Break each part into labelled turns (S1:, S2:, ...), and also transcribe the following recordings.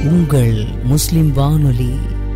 S1: உங்கள் முஸ்லிம் வானொலி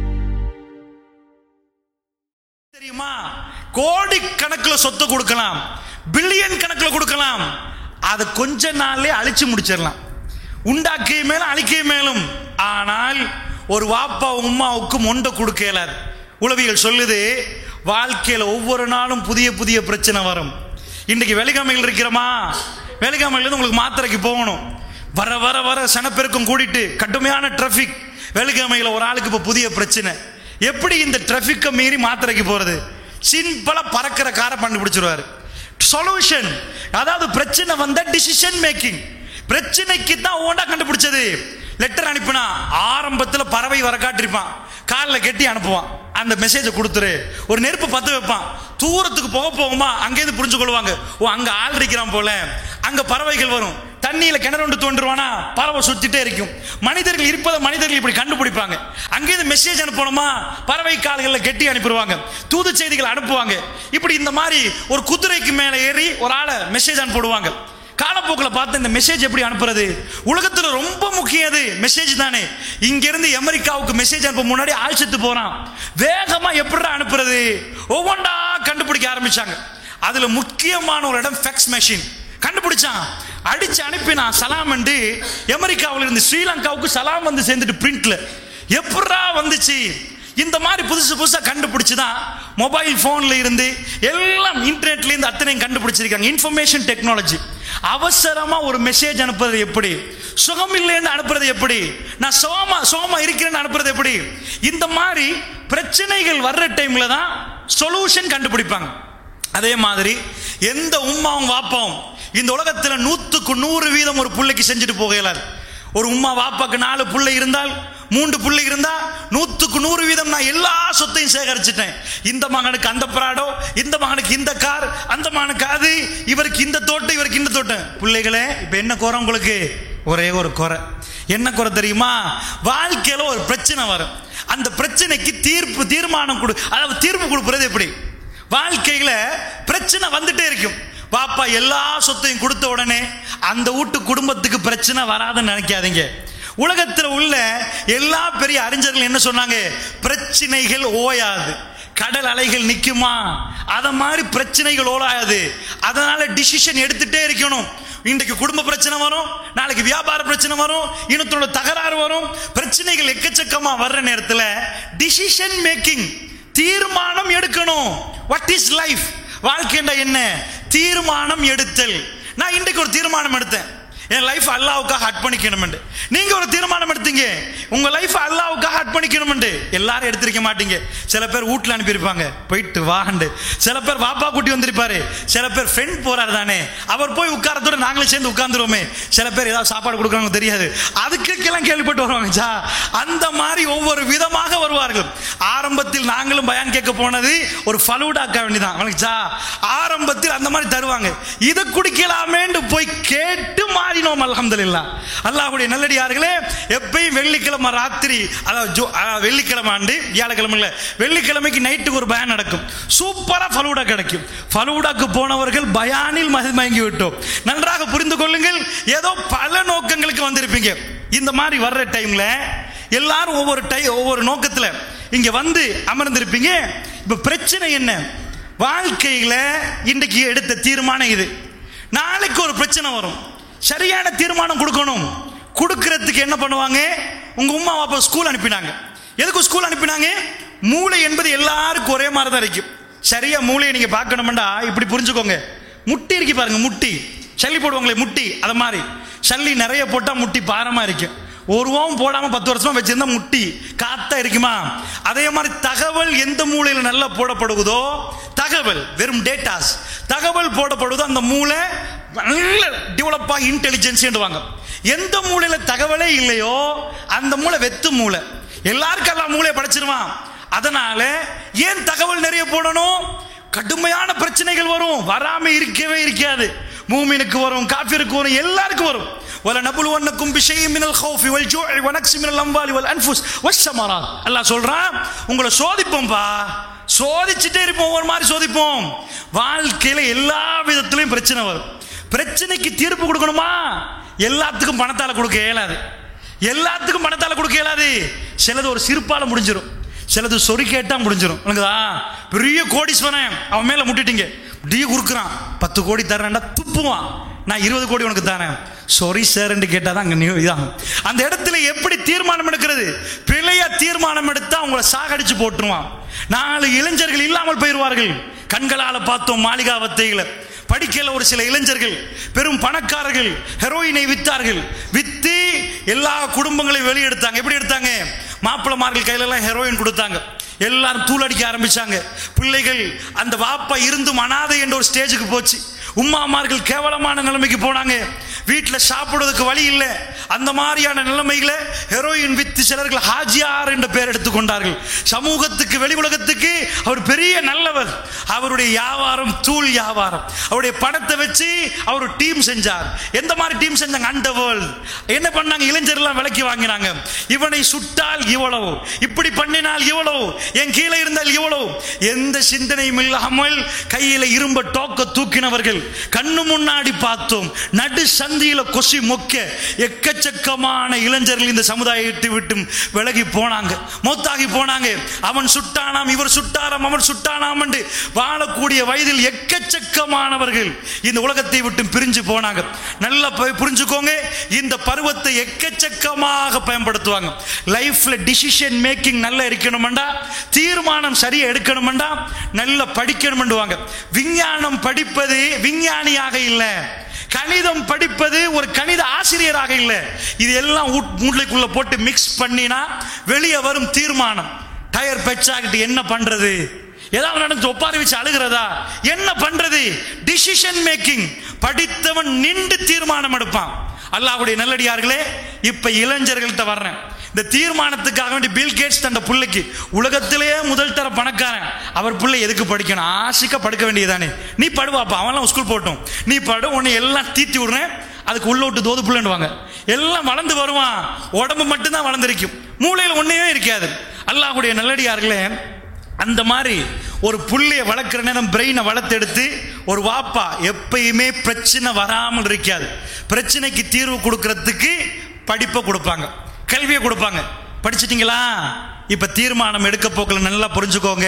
S2: தெரியுமா கோடி கணக்குல சொத்து கொடுக்கலாம் பில்லியன் கணக்குல கொடுக்கலாம் அதை கொஞ்ச நாள்லயே அழிச்சு முடிச்சிடலாம் உண்டாக்கிய மேலும் அழிக்கிய மேலும் ஆனால் ஒரு வாப்பா உம்மாவுக்கு மொண்டை கொடுக்க இயலாது உளவியல் சொல்லுது வாழ்க்கையில ஒவ்வொரு நாளும் புதிய புதிய பிரச்சனை வரும் இன்னைக்கு வெலிகாமையில் இருக்கிறோமா வெலிகாமையில உங்களுக்கு மாத்திரைக்கு போகணும் வர வர வர சனப்பெருக்கம் கூடிட்டு கடுமையான டிராஃபிக் வெலிகாமையில் ஒரு ஆளுக்கு இப்போ புதிய பிரச்சனை எப்படி இந்த டிராஃபிக்கை மீறி மாத்திரைக்கு போறது சிம்பிளா பறக்கிற காரை கண்டுபிடிச்சிருவாரு சொல்யூஷன் அதாவது பிரச்சனை வந்த டிசிஷன் மேக்கிங் பிரச்சனைக்கு தான் ஓண்டா கண்டுபிடிச்சது லெட்டர் அனுப்பினா ஆரம்பத்தில் பறவை வர காட்டிருப்பான் காலில் கட்டி அனுப்புவான் அந்த மெசேஜை கொடுத்துரு ஒரு நெருப்பு பற்ற வைப்பான் தூரத்துக்கு போக போகுமா அங்கேருந்து புரிஞ்சு கொள்வாங்க ஓ அங்க ஆள் இருக்கிறான் போல அங்க பறவைகள் வரும் தண்ணியில கிணறு ஒன்று தோன்றுவானா பறவை சுத்திட்டே இருக்கும் மனிதர்கள் இருப்பதை மனிதர்கள் இப்படி கண்டுபிடிப்பாங்க அங்கேருந்து மெசேஜ் அனுப்பணுமா பறவை கால்களில் கெட்டி அனுப்பிடுவாங்க தூது செய்திகள் அனுப்புவாங்க இப்படி இந்த மாதிரி ஒரு குதிரைக்கு மேலே ஏறி ஒரு ஆளை மெசேஜ் அனுப்பிடுவாங்க காலப்போக்கில் பார்த்து இந்த மெசேஜ் எப்படி அனுப்புறது உலகத்துல ரொம்ப முக்கியம் அது மெசேஜ் தானே இங்க இருந்து அமெரிக்காவுக்கு மெசேஜ் அனுப்ப முன்னாடி ஆள் செத்து போறான் வேகமா எப்படி அனுப்புறது ஒவ்வொன்றா கண்டுபிடிக்க ஆரம்பிச்சாங்க அதுல முக்கியமான ஒரு இடம் ஃபெக்ஸ் மெஷின் கண்டுபிடிச்சான் அடிச்சு அனுப்பினா சலாம் என்று அமெரிக்காவில் இருந்து ஸ்ரீலங்காவுக்கு சலாம் வந்து சேர்ந்துட்டு பிரிண்ட்ல எப்படா வந்துச்சு இந்த மாதிரி புதுசு புதுசா கண்டுபிடிச்சு தான் மொபைல் போன்ல இருந்து எல்லாம் இன்டர்நெட்ல இருந்து அத்தனையும் கண்டுபிடிச்சிருக்காங்க இன்ஃபர்மேஷன் டெக்னாலஜி அவசரமா ஒரு மெசேஜ் அனுப்புறது எப்படி சுகம் இல்லைன்னு அனுப்புறது எப்படி நான் சோமா சோமா இருக்கிறேன்னு அனுப்புறது எப்படி இந்த மாதிரி பிரச்சனைகள் வர்ற டைம்ல தான் சொல்யூஷன் கண்டுபிடிப்பாங்க அதே மாதிரி எந்த உம்மாவும் வாப்பாவும் இந்த உலகத்துல நூத்துக்கு நூறு வீதம் ஒரு பிள்ளைக்கு செஞ்சுட்டு போக இயலாது ஒரு உம்மா வாப்பாக்கு நாலு பிள்ளை இருந்தால் மூன்று பிள்ளை இருந்தா நூத்துக்கு நூறு வீதம் நான் எல்லா சொத்தையும் சேகரிச்சிட்டேன் இந்த மகனுக்கு அந்த பிராடோ இந்த மகனுக்கு இந்த கார் அந்த மகனுக்கு அது இவருக்கு இந்த தோட்டம் இவருக்கு இந்த தோட்டம் பிள்ளைகளே இப்ப என்ன குறை உங்களுக்கு ஒரே ஒரு குறை என்ன குறை தெரியுமா வாழ்க்கையில ஒரு பிரச்சனை வரும் அந்த பிரச்சனைக்கு தீர்ப்பு தீர்மானம் கொடு அதாவது தீர்ப்பு கொடுப்பது எப்படி வாழ்க்கையில பிரச்சனை வந்துட்டே இருக்கும் பாப்பா எல்லா சொத்தையும் கொடுத்த உடனே அந்த வீட்டு குடும்பத்துக்கு பிரச்சனை வராதுன்னு நினைக்காதீங்க உலகத்தில் உள்ள எல்லா பெரிய அறிஞர்கள் என்ன சொன்னாங்க பிரச்சனைகள் ஓயாது கடல் அலைகள் நிக்குமா அத மாதிரி பிரச்சனைகள் ஓடாது அதனால டிசிஷன் எடுத்துட்டே இருக்கணும் இன்றைக்கு குடும்ப பிரச்சனை வரும் நாளைக்கு வியாபார பிரச்சனை வரும் இனத்தோட தகராறு வரும் பிரச்சனைகள் எக்கச்சக்கமா வர்ற நேரத்தில் டிசிஷன் மேக்கிங் தீர்மானம் எடுக்கணும் வாட் இஸ் லைஃப் வாழ்க்கைண்டா என்ன தீர்மானம் எடுத்தல் நான் இன்றைக்கு ஒரு தீர்மானம் எடுத்தேன் என் லைஃப் அல்லாவுக்காக அர்ப்பணிக்கணும் நீங்க ஒரு தீர்மானம் எடுத்தீங்க உங்க லைஃப் அல்லாவுக்காக அர்ப்பணிக்கணும் எல்லாரும் எடுத்திருக்க மாட்டீங்க சில பேர் வீட்டுல அனுப்பியிருப்பாங்க போயிட்டு வாண்டு சில பேர் வாப்பா கூட்டி வந்திருப்பாரு சில பேர் ஃப்ரெண்ட் போறாரு தானே அவர் போய் உட்காரத்தோட நாங்களே சேர்ந்து உட்கார்ந்துருவோமே சில பேர் ஏதாவது சாப்பாடு கொடுக்குறாங்க தெரியாது அதுக்கெல்லாம் கேள்விப்பட்டு வருவாங்க சா அந்த மாதிரி ஒவ்வொரு விதமாக வருவார்கள் ஆரம்பத்தில் நாங்களும் பயான் கேட்க போனது ஒரு ஃபலூடாக்க வேண்டிதான் அவனுக்கு ஆரம்பத்தில் அந்த மாதிரி தருவாங்க இதை குடிக்கலாமேன்னு போய் கேட்டு மாறினோம் அல்ஹம்துலில்லா அல்லாஹ்வுடைய நல்லடியார்களே எப்பயும் வெள்ளிக்கிழமை ராத்திரி அதாவது ஜோ- அதாவது வெள்ளிக்கிழமை ஆண்டு வியாழக்கிழமை இல்ல வெள்ளிக்கிழமைக்கு நைட்டுக்கு ஒரு பயான் நடக்கும் சூப்பரா ஃபலூடா கிடைக்கும் ஃபலூடாக்கு போனவர்கள் பயானில் மதி மயங்கி விட்டோம் நன்றாக புரிந்து கொள்ளுங்கள் ஏதோ பல நோக்கங்களுக்கு வந்திருப்பீங்க இந்த மாதிரி வர்ற டைம்ல எல்லாரும் ஒவ்வொரு டை ஒவ்வொரு நோக்கத்துல இங்க வந்து அமர்ந்திருப்பீங்க இப்ப பிரச்சனை என்ன வாழ்க்கையில இன்றைக்கு எடுத்த தீர்மானம் இது நாளைக்கு ஒரு பிரச்சனை வரும் சரியான தீர்மானம் கொடுக்கணும் கொடுக்கறதுக்கு என்ன பண்ணுவாங்க உங்க உமா அப்பா ஸ்கூல் அனுப்பினாங்க எதுக்கு ஸ்கூல் அனுப்பினாங்க மூளை என்பது எல்லாருக்கும் ஒரே மாதிரி தான் இருக்கும் சரியா மூளையை நீங்க பார்க்கணும்டா இப்படி புரிஞ்சுக்கோங்க முட்டி இருக்கு பாருங்க முட்டி சல்லி போடுவாங்களே முட்டி அது மாதிரி சல்லி நிறைய போட்டா முட்டி பாரமா இருக்கும் ஒரு ஓம் போடாம பத்து வருஷமா வச்சிருந்தா முட்டி காத்தா இருக்குமா அதே மாதிரி தகவல் எந்த மூலையில நல்லா போடப்படுவதோ தகவல் வெறும் டேட்டாஸ் தகவல் போடப்படுவதோ அந்த மூளை நல்ல டெவலப் ஆகி இன்டெலிஜென்ஸ் எந்த மூலையில தகவலே இல்லையோ அந்த மூளை வெத்து மூளை எல்லாருக்கும் எல்லாம் மூளையை படைச்சிருவான் அதனால ஏன் தகவல் நிறைய போடணும் கடுமையான பிரச்சனைகள் வரும் வராம இருக்கவே இருக்காது மூமினுக்கு வரும் காஃபிருக்கு வரும் எல்லாருக்கும் வரும் வல நபுலுவன்னக்கும் பிஷையும் மினல் ஹௌஃபி வல் ஜூஇ வ நக்ஸி மினல் அம்வாலி வல் அன்ஃபுஸ் வஷ்ஷமராத் அல்லாஹ் சொல்றான் உங்களை சோதிப்போம்பா சோதிச்சுட்டே இருப்போம் ஒவ்வொரு மாதிரி சோதிப்போம் வாழ்க்கையில எல்லா விதத்திலையும் பிரச்சனை வரும் பிரச்சனைக்கு தீர்ப்பு கொடுக்கணுமா எல்லாத்துக்கும் பணத்தால கொடுக்க இயலாது எல்லாத்துக்கும் பணத்தால கொடுக்க இயலாது சிலது ஒரு சிரிப்பால முடிஞ்சிடும் சிலது சொறி கேட்டா முடிஞ்சிடும் உனக்குதா பெரிய கோடீஸ்வரன் அவன் மேல முட்டிட்டீங்க டீ குறுக்குறான் பத்து கோடி தரேன்டா துப்புவான் நான் இருபது கோடி உனக்கு தரேன் சொரி சார்ன்னு கேட்டாதான் அங்க நியூ இதாகும் அந்த இடத்துல எப்படி தீர்மானம் எடுக்கிறது பிழையா தீர்மானம் எடுத்தா உங்களை சாகடிச்சு போட்டுருவான் நாலு இளைஞர்கள் இல்லாமல் போயிடுவார்கள் கண்களால பார்த்தோம் மாளிகாவத்தைகளை படிக்கல ஒரு சில இளைஞர்கள் பெரும் பணக்காரர்கள் ஹெரோயினை வித்தார்கள் வித்து எல்லா குடும்பங்களையும் வெளியெடுத்தாங்க எப்படி எடுத்தாங்க மாப்பிளமார்கள் கையில எல்லாம் ஹெரோயின் கொடுத்தாங்க எல்லாரும் தூளடிக்க ஆரம்பிச்சாங்க பிள்ளைகள் அந்த வாப்பா இருந்தும் அனாதை என்ற ஒரு ஸ்டேஜுக்கு போச்சு உம்மாமார்கள் கேவலமான நிலைமைக்கு போனாங்க வீட்டில் சாப்பிடுறதுக்கு வழி இல்லை அந்த மாதிரியான நிலைமையில ஹெரோயின் வித்து சிலர்கள் ஹாஜியார் என்ற பெயர் எடுத்துக்கொண்டார்கள் சமூகத்துக்கு வெளி உலகத்துக்கு அவர் பெரிய நல்லவர் அவருடைய வியாபாரம் தூள் வியாபாரம் அவருடைய பணத்தை வச்சு அவர் டீம் செஞ்சார் எந்த மாதிரி டீம் செஞ்சாங்க அண்ட வேர்ல்ட் என்ன பண்ணாங்க இளைஞர்லாம் விலைக்கு வாங்கினாங்க இவனை சுட்டால் இவ்வளவு இப்படி பண்ணினால் இவ்வளவு என் கீழே இருந்தால் இவ்வளவு எந்த சிந்தனையும் இல்லாமல் கையில இரும்ப டோக்க தூக்கினவர்கள் கண்ணு முன்னாடி பார்த்தோம் நடு சந்தியில கொசி மொக்க எக்கச்சக்கமான இளைஞர்கள் இந்த சமுதாயத்தை விட்டு விலகி போனாங்க மொத்தாகி போனாங்க அவன் சுட்டானாம் இவர் சுட்டாராம் அவன் சுட்டானாம் என்று வாழக்கூடிய வயதில் எக்கச்சக்கமானவர்கள் இந்த உலகத்தை விட்டு பிரிஞ்சு போனாங்க நல்லா போய் புரிஞ்சுக்கோங்க இந்த பருவத்தை எக்கச்சக்கமாக பயன்படுத்துவாங்க லைஃப்ல டிசிஷன் மேக்கிங் நல்லா இருக்கணும்டா தீர்மானம் சரியா எடுக்கணும்டா நல்லா படிக்கணும்டுவாங்க விஞ்ஞானம் படிப்பது விஞ்ஞானியாக இல்லை கணிதம் படிப்பது ஒரு கணித ஆசிரியராக இல்லை இது எல்லாம் மூட்டைக்குள்ள போட்டு மிக்ஸ் பண்ணினா வெளியே வரும் தீர்மானம் டயர் பெச்சாகிட்டு என்ன பண்றது ஏதாவது நடந்து ஒப்பாரி வச்சு அழுகிறதா என்ன பண்றது டிசிஷன் மேக்கிங் படித்தவன் நின்று தீர்மானம் எடுப்பான் அல்லாஹ்வுடைய நல்லடியார்களே இப்ப இளைஞர்கள்ட்ட வர்றேன் இந்த தீர்மானத்துக்காக வேண்டி பில் கேட்ஸ் தந்த பிள்ளைக்கு உலகத்திலேயே முதல் தர பணக்காரன் அவர் பிள்ளை எதுக்கு படிக்கணும் ஆசிக்க படுக்க வேண்டியதானே நீ படுவாப்பா அவன்லாம் ஸ்கூல் போட்டோம் நீ படு உன்னை எல்லாம் தீத்தி விடுறேன் அதுக்கு உள்ள விட்டு தோது புள்ளன்னுவாங்க எல்லாம் வளர்ந்து வருவான் உடம்பு மட்டும்தான் வளர்ந்துருக்கும் மூளையில் ஒன்றையே இருக்காது அல்லாஹ்வுடைய நல்லடியார்களே அந்த மாதிரி ஒரு புள்ளைய வளர்க்குற நேரம் பிரெயினை வளர்த்தெடுத்து ஒரு வாப்பா எப்பயுமே பிரச்சனை வராமல் இருக்காது பிரச்சனைக்கு தீர்வு கொடுக்கறதுக்கு படிப்பை கொடுப்பாங்க கல்வியை கொடுப்பாங்க படிச்சிட்டீங்களா இப்ப தீர்மானம் எடுக்க போக்கில் நல்லா புரிஞ்சுக்கோங்க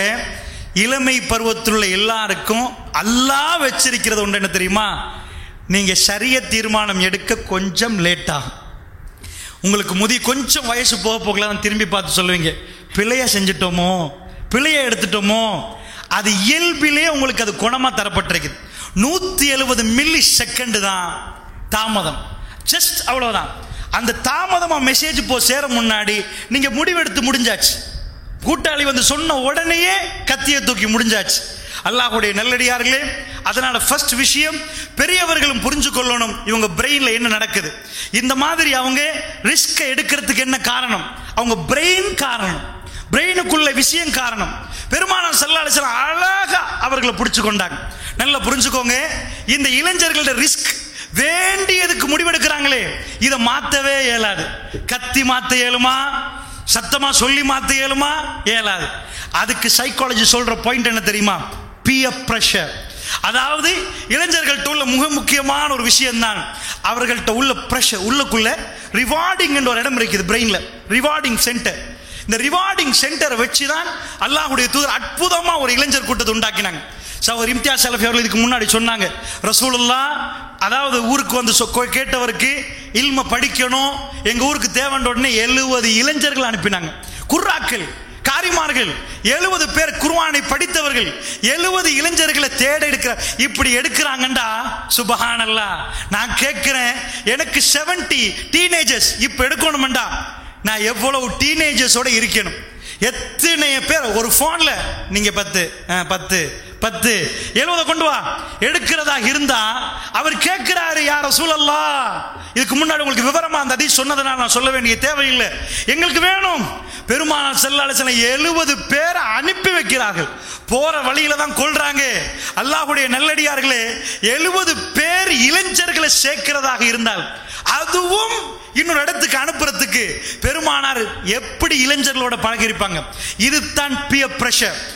S2: இளமை பருவத்தில் உள்ள எல்லாருக்கும் அல்லாஹ் வச்சிருக்கிறது ஒன்று என்ன தெரியுமா நீங்க சரிய தீர்மானம் எடுக்க கொஞ்சம் லேட் ஆகும் உங்களுக்கு முதி கொஞ்சம் வயசு போக போகல தான் திரும்பி பார்த்து சொல்லுவீங்க பிழைய செஞ்சிட்டோமோ பிழைய எடுத்துட்டோமோ அது இயல்பிலே உங்களுக்கு அது குணமா தரப்பட்டிருக்குது நூத்தி எழுபது மில்லி செகண்ட் தான் தாமதம் ஜஸ்ட் அவ்வளவுதான் அந்த தாமதமா மெசேஜ் போ சேர முன்னாடி நீங்க முடிவெடுத்து முடிஞ்சாச்சு கூட்டாளி வந்து சொன்ன உடனேயே கத்தியை தூக்கி முடிஞ்சாச்சு அல்லாஹ்வுடைய நல்லடியார்களே அதனால ஃபர்ஸ்ட் விஷயம் பெரியவர்களும் புரிஞ்சு கொள்ளணும் இவங்க பிரெயின்ல என்ன நடக்குது இந்த மாதிரி அவங்க ரிஸ்க் எடுக்கிறதுக்கு என்ன காரணம் அவங்க பிரெயின் காரணம் பிரெயினுக்குள்ள விஷயம் காரணம் பெருமானார் சல்லாஹ் அழகா அவர்களை பிடிச்சு கொண்டாங்க நல்லா புரிஞ்சுக்கோங்க இந்த இளைஞர்களோட ரிஸ்க் வேண்டியதுக்கு முடிவெடுக்கிறாங்களே இதை மாத்தவே இயலாது கத்தி மாத்த இயலுமா சத்தமா சொல்லி மாத்த இயலுமா இயலாது அதுக்கு சைக்காலஜி சொல்ற பாயிண்ட் என்ன தெரியுமா பியர் பிரஷர் அதாவது இளைஞர்கள்ட்ட உள்ள மிக முக்கியமான ஒரு விஷயம் தான் அவர்கள்ட்ட உள்ள பிரஷர் உள்ளுக்குள்ள ரிவார்டிங் என்ற ஒரு இடம் இருக்குது பிரெயின்ல ரிவார்டிங் சென்டர் இந்த ரிவார்டிங் சென்டரை வச்சு தான் அல்லாஹ்வுடைய தூதர் அற்புதமா ஒரு இளைஞர் கூட்டத்தை உண்டாக்கினாங்க சவர் இம்தியாஸ் சலஃபி அவர்கள் இதுக்கு முன்னாடி சொன்னாங்க ரசூலுல்லா அதாவது ஊருக்கு வந்து சொ- கொ- கேட்டவருக்கு இல்ம படிக்கணும் எங்க ஊருக்கு தேவைன்ற உடனே எழுபது இளைஞர்கள் அனுப்பினாங்க குர்ராக்கள் காரிமார்கள் எழுபது பேர் குர்ஆனை படித்தவர்கள் எழுபது இளைஞர்களை தேட எடுக்கிற இப்படி எடுக்கிறாங்கண்டா சுபஹானல்லா நான் கேட்கிறேன் எனக்கு 70 டீனேஜர்ஸ் இப்ப எடுக்கணும்டா நான் எவ்வளவு டீனேஜர்ஸோட இருக்கணும் எத்தனை பேர் ஒரு போன்ல நீங்க பத்து ஆ, பத்து பத்து எழுபத கொண்டு வா எடுக்கிறதா இருந்தா அவர் கேட்கிறாரு யார சூழல்லா இதுக்கு முன்னாடி உங்களுக்கு விவரமா அந்த அதி சொன்னதுனால நான் சொல்ல வேண்டிய தேவையில்லை எங்களுக்கு வேணும் பெருமானார் செல்லாலசன எழுபது பேரை அனுப்பி வைக்கிறார்கள் போற வழியில தான் கொள்றாங்க அல்லாஹ்வுடைய நல்லடியார்களே எழுபது பேர் இளைஞர்களை சேர்க்கிறதாக இருந்தால் அதுவும் இன்னொரு இடத்துக்கு அனுப்புறதுக்கு பெருமானார் எப்படி இளைஞர்களோட பழகிருப்பாங்க இதுதான் பியர் பிரஷர்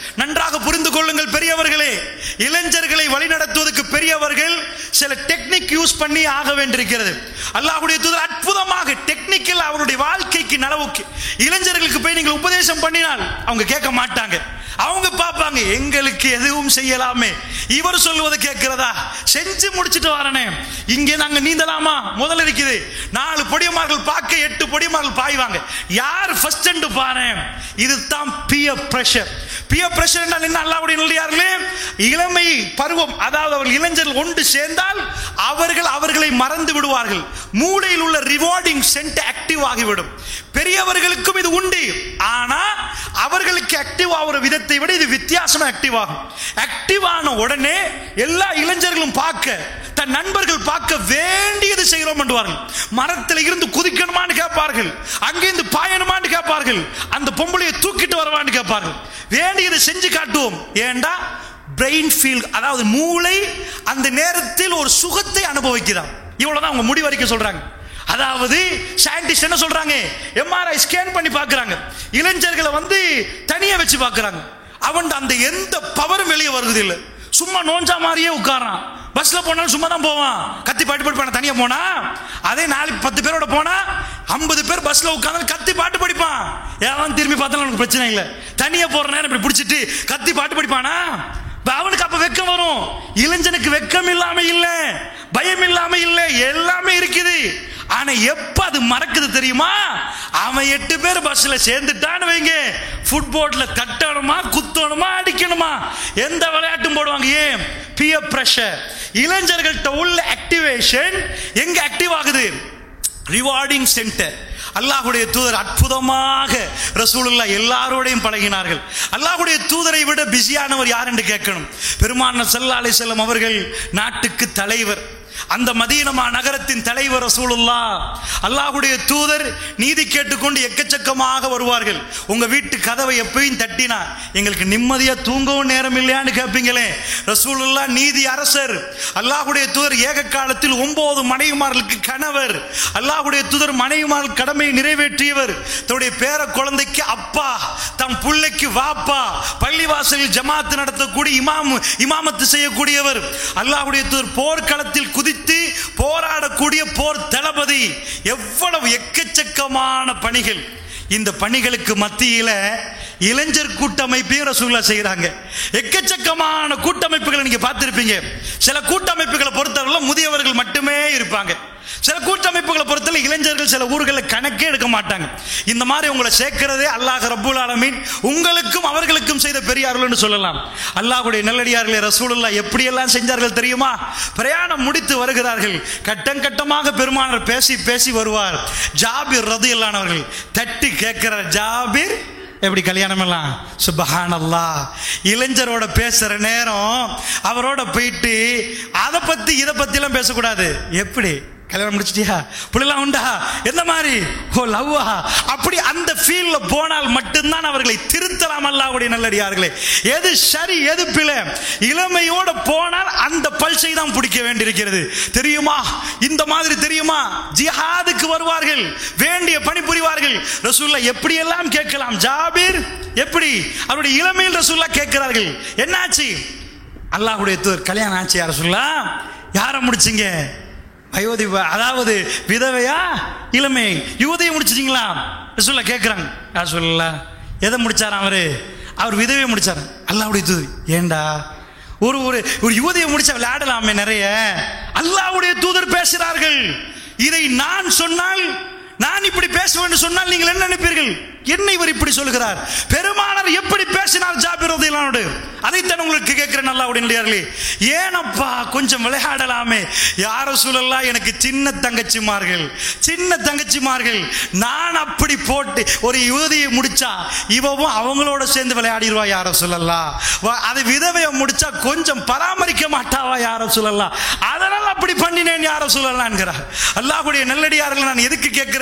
S2: நன்றாக புரிந்து கொள்ளுங்கள் பெரியவர்களே இளைஞர்களை வழிநடத்துவதற்கு பெரியவர்கள் சில டெக்னிக் யூஸ் பண்ணி ஆக வேண்டியிருக்கிறது அல்லாஹ்வுடைய தூதர் அற்புதமாக டெக்னிக்கல் அவருடைய வாழ்க்கைக்கு நலவுக்கு இளைஞர்களுக்கு போய் நீங்கள் உபதேசம் பண்ணினால் அவங்க கேட்க மாட்டாங்க அவங்க பார்ப்பாங்க எங்களுக்கு எதுவும் செய்யலாமே இவர் சொல்லுவதை கேட்கிறதா செஞ்சு முடிச்சிட்டு வரனே இங்கே நாங்க நீந்தலாமா முதல்ல இருக்குது நாலு பொடியமார்கள் பார்க்க எட்டு பொடியமார்கள் பாய்வாங்க யார் ஃபர்ஸ்ட் பாரு இதுதான் பியர் பிரஷர் பியர் பிரஷர் என்றால் என்ன அல்லாவுடைய நல்லியார்களே இளமை பருவம் அதாவது அவர்கள் இளைஞர்கள் ஒன்று சேர்ந்தால் அவர்கள் அவர்களை மறந்து விடுவார்கள் மூளையில் உள்ள ரிவார்டிங் சென்ட் ஆக்டிவ் ஆகிவிடும் பெரியவர்களுக்கும் இது உண்டு ஆனா அவர்களுக்கு ஆக்டிவ் ஆகிற விதத்தை விட இது வித்தியாசமா ஆக்டிவ் ஆகும் ஆக்டிவ் ஆன உடனே எல்லா இளைஞர்களும் பார்க்க தன் நண்பர்கள் பார்க்க வேண்டியது செய்கிறோம் என்றுவார்கள் மரத்தில் இருந்து குதிக்கணுமான்னு கேட்பார்கள் அங்கிருந்து பாயணுமான்னு கேட்பார்கள் அந்த பொம்பளையை தூக்கிட்டு வரவான்னு கேட்பார்கள் வேண்டியதை செஞ்சு காட்டுவோம் ஏண்டா பிரெயின் ஃபீல் அதாவது மூளை அந்த நேரத்தில் ஒரு சுகத்தை அனுபவிக்கிறான் இவ்வளவுதான் அவங்க முடிவரைக்க சொல்றாங்க அதாவது சயின்டிஸ்ட் என்ன சொல்றாங்க எம்ஆர்ஐ ஸ்கேன் பண்ணி பார்க்கறாங்க இளைஞர்களை வந்து தனியா வச்சு பார்க்கறாங்க அவன் அந்த எந்த பவரும் வெளியே வருது இல்ல சும்மா நோஞ்சா மாதிரியே உட்காரான் பஸ்ல போனாலும் சும்மா தான் போவான் கத்தி பாட்டு படிப்பான தனியா போனா அதே நாலு பத்து பேரோட போனா ஐம்பது பேர் பஸ்ல உட்காந்து கத்தி பாட்டு படிப்பான் ஏன் திரும்பி பார்த்தாலும் அவனுக்கு பிரச்சனை இல்லை தனியா போற நேரம் இப்படி பிடிச்சிட்டு கத்தி பாட்டு படிப்பானா இப்ப அவனுக்கு அப்ப வெக்கம் வரும் இளைஞனுக்கு வெக்கம் இல்லாம இல்ல பயம் இல்லாம இல்ல எல்லாமே இருக்குது ஆனா எப்ப அது மறக்குது தெரியுமா அவன் எட்டு பேர் பஸ்ல சேர்ந்துட்டான்னு வைங்க ஃபுட்போர்ட்ல தட்டணுமா குத்தணுமா அடிக்கணுமா எந்த விளையாட்டும் போடுவாங்க ஏன் பியர் பிரஷர் இளைஞர்கள்ட்ட உள்ள ஆக்டிவேஷன் எங்க ஆக்டிவ் ஆகுது ரிவார்டிங் சென்டர் அல்லாஹுடைய தூதர் அற்புதமாக ரசூலுல்லா எல்லாரோடையும் பழகினார்கள் அல்லாஹுடைய தூதரை விட பிஸியானவர் யார் என்று கேட்கணும் பெருமான சல்லா அலி செல்லம் அவர்கள் நாட்டுக்கு தலைவர் அந்த மதீனமா நகரத்தின் தலைவர் ரசூலுல்லா அல்லாஹுடைய தூதர் நீதி கேட்டுக்கொண்டு எக்கச்சக்கமாக வருவார்கள் உங்க வீட்டு கதவை எப்பயும் தட்டினா எங்களுக்கு நிம்மதியா தூங்கவும் நேரம் இல்லையான்னு கேட்பீங்களே ரசூலுல்லா நீதி அரசர் அல்லாஹுடைய தூதர் ஏக காலத்தில் ஒன்பது மனைவிமார்களுக்கு கணவர் அல்லாஹுடைய தூதர் மனைவிமார்கள் கடமையை நிறைவேற்றியவர் தன்னுடைய பேர குழந்தைக்கு அப்பா தம் பிள்ளைக்கு வாப்பா பள்ளிவாசலில் ஜமாத்து நடத்தக்கூடிய இமாம் இமாமத்து செய்யக்கூடியவர் அல்லாஹுடைய தூதர் போர்க்களத்தில் குதித்து போராடக்கூடிய போர் தளபதி எவ்வளவு எக்கச்சக்கமான பணிகள் இந்த பணிகளுக்கு மத்தியில இளைஞர் கூட்டமைப்பையும் ரசூல்லா செய்கிறாங்க எக்கச்சக்கமான கூட்டமைப்புகளை நீங்க பார்த்திருப்பீங்க சில கூட்டமைப்புகளை பொறுத்தவரை முதியவர்கள் மட்டுமே இருப்பாங்க சில கூட்டமைப்புகளை பொறுத்தவரை இளைஞர்கள் சில ஊர்களில் கணக்கே எடுக்க மாட்டாங்க இந்த மாதிரி உங்களை சேர்க்கிறதே அல்லாஹ் ரப்புல் ஆலமீன் உங்களுக்கும் அவர்களுக்கும் செய்த பெரியார்கள்னு சொல்லலாம் அல்லாஹ்வுடைய நல்லடியார்களே ரசூலுல்லா எப்படியெல்லாம் செஞ்சார்கள் தெரியுமா பிரயாணம் முடித்து வருகிறார்கள் கட்டம் கட்டமாக பெருமானார் பேசி பேசி வருவார் ஜாபிர் ரதியல்லானவர்கள் தட்டி கேட்கிறார் ஜாபிர் எப்படி கல்யாணம் எல்லாம் சுபஹான் அல்லா இளைஞரோட பேசுற நேரம் அவரோட போயிட்டு அதை பத்தி இதை பத்தி எல்லாம் பேசக்கூடாது எப்படி கல்யாணம் முடிச்சிட்டியா புள்ளலாம் உண்டா எந்த மாதிரி ஓ லவ்வா அப்படி அந்த ஃபீல்ல போனால் மட்டும்தான் அவர்களை திருத்தலாம் அல்லாவுடைய நல்லடியார்களே எது சரி எது பிழை இளமையோட போனால் அந்த பல்சை தான் பிடிக்க வேண்டியிருக்கிறது தெரியுமா இந்த மாதிரி தெரியுமா ஜிஹாதுக்கு வருவார்கள் வேண்டிய பணி புரிவார்கள் ரசூல்லா எப்படியெல்லாம் கேட்கலாம் ஜாபீர் எப்படி அவருடைய இளமையில் ரசூல்லா கேட்கிறார்கள் என்னாச்சு அல்லாஹ்வுடைய தூதர் கல்யாணம் ஆச்சு யார சொல்லா யாரை முடிச்சிங்க அயோத்தி அதாவது விதவையா இளமை யுவதையை முடிச்சிட்டீங்களா சொல்ல கேட்குறாங்க யார் சொல்லல எதை முடிச்சாராம் அவரு அவர் விதவையை முடிச்சார் அல்லாவுடைய தூது ஏண்டா ஒரு ஒரு ஒரு யுவதியை முடிச்சா விளையாடலாமே நிறைய அல்லாவுடைய தூதர் பேசுகிறார்கள் இதை நான் சொன்னால் நான் இப்படி பேசுவேன் சொன்னால் நீங்கள் என்ன நினைப்பீர்கள் என்ன இவர் இப்படி சொல்லுகிறார் பெருமானார் எப்படி பேசினார் ஜாபிர் ரதியல்லானோடு அதைத்தான் உங்களுக்கு கேட்கிறேன் நல்லா உடனடியார்களே ஏனப்பா கொஞ்சம் விளையாடலாமே யார சூழல்லாம் எனக்கு சின்ன தங்கச்சிமார்கள் சின்ன தங்கச்சிமார்கள் நான் அப்படி போட்டு ஒரு யுவதியை முடிச்சா இவவும் அவங்களோட சேர்ந்து விளையாடிடுவா யார சொல்லலாம் அதை விதவையை முடிச்சா கொஞ்சம் பராமரிக்க மாட்டாவா யார சொல்லலாம் அதனால் அப்படி பண்ணினேன் யார சொல்லலாம் என்கிறார் அல்லாஹுடைய நல்லடியார்கள் நான் எதுக்கு கேட்கிறேன்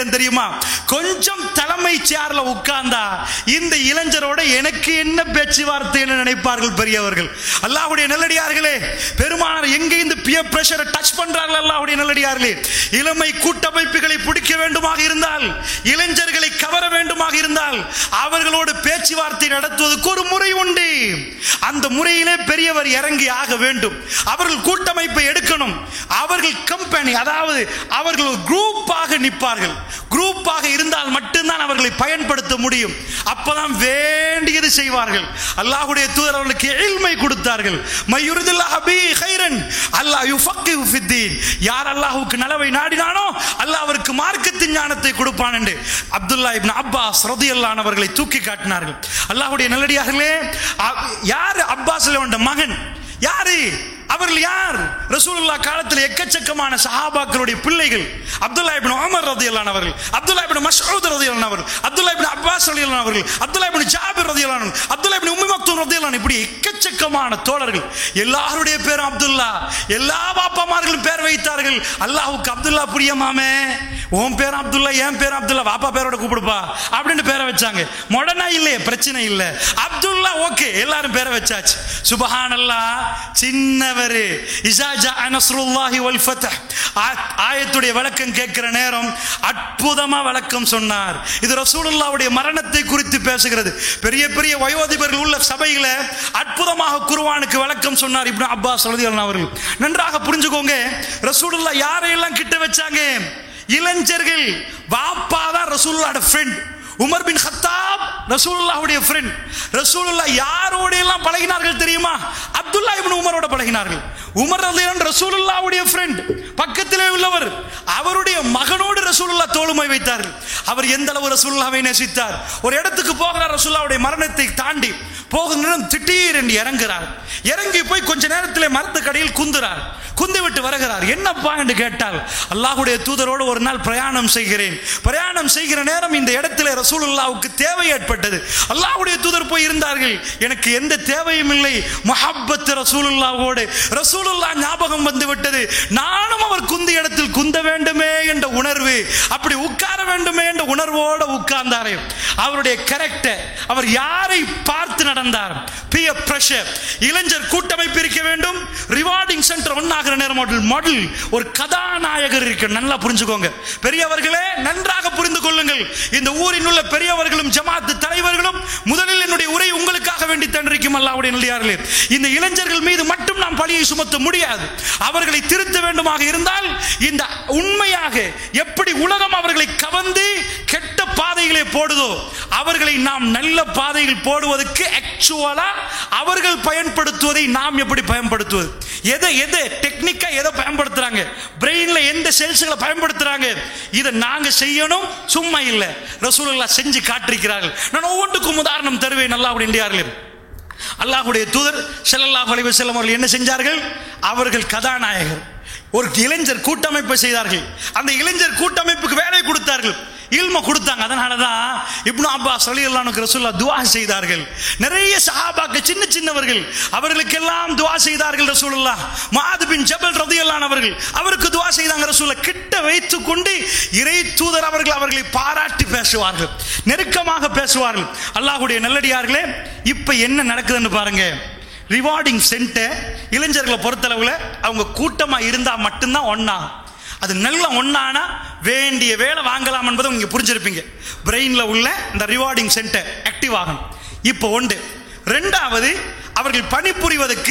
S2: ஏன் தெரியுமா கொஞ்சம் தலைமை சேர்ல உட்கார்ந்தா இந்த இளைஞரோட எனக்கு என்ன பேச்சுவார்த்தைன்னு நினைப்பார்கள் பெரியவர்கள் அல்லாஹ்வுடைய நல்லடியார்களே பெருமானார் எங்க இந்த பியர் பிரஷரை டச் பண்றார்கள் அல்லாஹ்வுடைய நல்லடியார்களே இளமை கூட்டமைப்புகளை பிடிக்க வேண்டுமாக இருந்தால் இளைஞர்களை கவர வேண்டுமாக இருந்தால் அவர்களோடு பேச்சுவார்த்தை நடத்துவதற்கு ஒரு முறை உண்டு அந்த முறையிலே பெரியவர் இறங்கி ஆக வேண்டும் அவர்கள் கூட்டமைப்பை எடுக்கணும் அவர்கள் கம்பெனி அதாவது அவர்கள் ஒரு குரூப்பாக நிற்பார்கள் குரூப்பாக இருந்தால் மட்டும்தான் அவர்களை பயன்படுத்த முடியும் அப்பதான் வேண்டியது செய்வார்கள் அல்லாஹ்வுடைய தூதர் அவர்களுக்கு எழில்மை கொடுத்தார்கள் மையுரிதில்லாஹ் பி கைரன் அல்லாஹ் யுஃபக்கிஹு ஃபித்தீன் யார் அல்லாஹ்வுக்கு நலவை நாடினானோ அல்லாஹ் அவருக்கு மார்க்கத்தின் ஞானத்தை கொடுப்பான் என்று அப்துல்லா இப்னு அப்பாஸ் ரதியல்லான் அவர்களை தூக்கி காட்டினார்கள் அல்லாஹ்வுடைய நல்லடியார்களே அ- யார் அப்பாஸ் மகன் யாரு அவர்கள் யார் ரசூலுல்லா காலத்தில் எக்கச்சக்கமான சஹாபாக்களுடைய பிள்ளைகள் அப்துல்லா இப்னு உமர் ரதியல்லான் அவர்கள் அப்துல்லா இப்னு மஸ்ஊத் ரதியல்லான் அவர்கள் அப்துல்லா இப்னு அப்பாஸ் ரதியல்லான் அவர்கள் அப்துல்லா இப்னு ஜாபிர் ரதியல்லான் அவர்கள், அப்துல்லா இப்னு உம்மி மக்தூம் ரதியல்லான் இப்படி எக்கச்சக்கமான தோழர்கள் எல்லாருடைய பேரும் அப்துல்லா எல்லா பாப்பாமார்களும் பேர் வைத்தார்கள் அல்லாஹ்வுக்கு அப்துல்லா பிரியமாமே உன் பேர் அப்துல்லா என் பேர் அப்துல்லா வாப்பா பேரோட கூப்பிடுப்பா அப்படின்னு பேரை வச்சாங்க மொடனா இல்லையே பிரச்சனை இல்லை அப்துல்லா ஓகே எல்லாரும் பேரை வச்சாச்சு சுபஹானல்லா சின்னவரு இசாஜா அனஸ்ருல்லாஹி வல் ஃபத்ஹ் ஆ- ஆயத்துடைய விளக்கம் கேட்கிற நேரம் அற்புதமா விளக்கம் சொன்னார் இது ரசூலுல்லாவுடைய மரணத்தை குறித்து பேசுகிறது பெரிய பெரிய வயோதிபர்கள் உள்ள சபையில அற்புதமாக குர்ஆனுக்கு விளக்கம் சொன்னார் இப்னு அப்பாஸ் ரலியல்லாஹு அவர்கள் நன்றாக புரிஞ்சுக்கோங்க ரசூலுல்லா யாரையெல்லாம் கிட்ட வச்சாங்க இளைஞர்கள் வாப்பா தான் ரசூலுல்லாஹோட ஃப்ரெண்ட் உமர் பின் ஹத்தாப் ரசூலுல்லாஹ்வுடைய ஃப்ரெண்ட் ரசூலுல்லா யாரோட எல்லாம் பழகினார்கள் தெரியுமா அப்துல்லா இப்னு உமரோட பழகினார்கள் உமர் ரலியல்லாஹு ரசூலுல்லாஹ்வுடைய ஃப்ரெண்ட் பக்கத்திலே உள்ளவர் அவருடைய மகனோடு ரசூலுல்லா தோளுமை வைத்தார்கள் அவர் எந்த அளவு ரசூலுல்லாவை நேசித்தார் ஒரு இடத்துக்கு போகிறார் ரசூலுல்லாவுடைய மரணத்தை தாண்டி போகும் நேரம் திடீர் என்று இறங்குறார் இறங்கி போய் கொஞ்ச நேரத்திலே மரத்து கடையில் குந்துறார் குந்து விட்டு வருகிறார் என்னப்பா என்று கேட்டால் அல்லாஹ்வுடைய தூதரோடு ஒரு நாள் பிரயாணம் செய்கிறேன் பிரயாணம் செய்கிற நேரம் இந்த இடத்திலே ரசூலுல்லாவுக்கு தேவை ஏற்பட்டது அல்லாஹ்வுடைய தூதர் போய் இருந்தார்கள் எனக்கு எந்த தேவையும் இல்லை முஹப்பத் ரசூலுல்லாவோடு ரசூலுல்லா ஞாபகம் வந்து விட்டது நானும் அவர் குந்த இடத்தில் குந்த வேண்டுமே என்ற உணர்வு அப்படி உட்கார வேண்டுமே என்ற உணர்வோடு உட்கார்ந்தாரே அவருடைய கரெக்டர் அவர் யாரை பார்த்து நடந்தார் பிய பிரஷர் இளைஞர் கூட்டமைப்பு இருக்க வேண்டும் ரிவார்டிங் சென்டர் ஒன்னாகிற நேரம் மாடல் மாடல் ஒரு கதாநாயகர் இருக்கு நல்லா புரிஞ்சுக்கோங்க பெரியவர்களே நன்றாக புரிந்து கொள்ளுங்கள் இந்த ஊரில் உள்ள பெரியவர்களும் ஜமாத்து தலைவர்களும் முதலில் என்னுடைய உரை உங்களுக்காக வேண்டி தண்டிருக்கும் அல்லாவுடைய நல்லியார்களே இந்த இளைஞர்கள் மீது மட்டும் நாம் பழியை சுமத்த முடியாது அவர்களை திருத்த வேண்டுமாக இருந்தால் இந்த உண்மையாக எப்படி உலகம் அவர்களை கவர்ந்து கெட்ட பாதைகளை போடுதோ அவர்களை நாம் நல்ல பாதையில் போடுவதற்கு ஆக்சுவலா அவர்கள் பயன்படுத்துவதை நாம் எப்படி பயன்படுத்துவது எதை எதை டெக்னிக்கா எதை பயன்படுத்துறாங்க பிரெயின்ல எந்த செல்ஸ்களை பயன்படுத்துறாங்க இதை நாங்க செய்யணும் சும்மா இல்ல ரசூலுல்லாஹ் செஞ்சு காட்டிருக்கிறார்கள் நான் ஒவ்வொன்றுக்கும் உதாரணம் தருவேன் நல்லா அப்படின்றார்களே அல்லாஹ்வுடைய தூதர் ஸல்லல்லாஹு அலைஹி வஸல்லம் அவர்கள் என்ன செஞ்சார்கள் அவர்கள் கதாநாயகர் ஒரு இளைஞர் கூட்டமைப்பை செய்தார்கள் அந்த இளைஞர் கூட்டமைப்புக்கு வேலை கொடுத்தார்கள் இல்ம கொடுத்தாங்க அதனால தான் இப்னு அப்பாஸ் ரலியல்லாஹு ரசூல்லா துஆ செய்தார்கள் நிறைய சஹாபாக்கள் சின்ன சின்னவர்கள் அவர்களுக்கெல்லாம் துஆ செய்தார்கள் ரசூலுல்லாஹ் மாது பின் ஜபல் ரலியல்லாஹு அவர்கள் அவருக்கு துஆ செய்தாங்க ரசூலுல்லாஹ் கிட்ட வைத்துக் கொண்டு இறை தூதர் அவர்கள் அவர்களை பாராட்டி பேசுவார்கள் நெருக்கமாக பேசுவார்கள் அல்லாஹ்வுடைய நல்லடியார்களே இப்போ என்ன நடக்குதுன்னு பாருங்க ரிவார்டிங் சென்டர் இளைஞர்களை பொறுத்தளவில் அவங்க கூட்டமாக இருந்தால் மட்டும்தான் ஒன்றா அது நல்ல ஒன்றானா வேண்டிய வேலை வாங்கலாம் என்பதை நீங்கள் புரிஞ்சிருப்பீங்க பிரெயினில் உள்ள இந்த ரிவார்டிங் சென்டர் ஆக்டிவ் ஆகணும் இப்போ ஒன்று ரெண்டாவது அவர்கள் பணிபுரிவதற்கு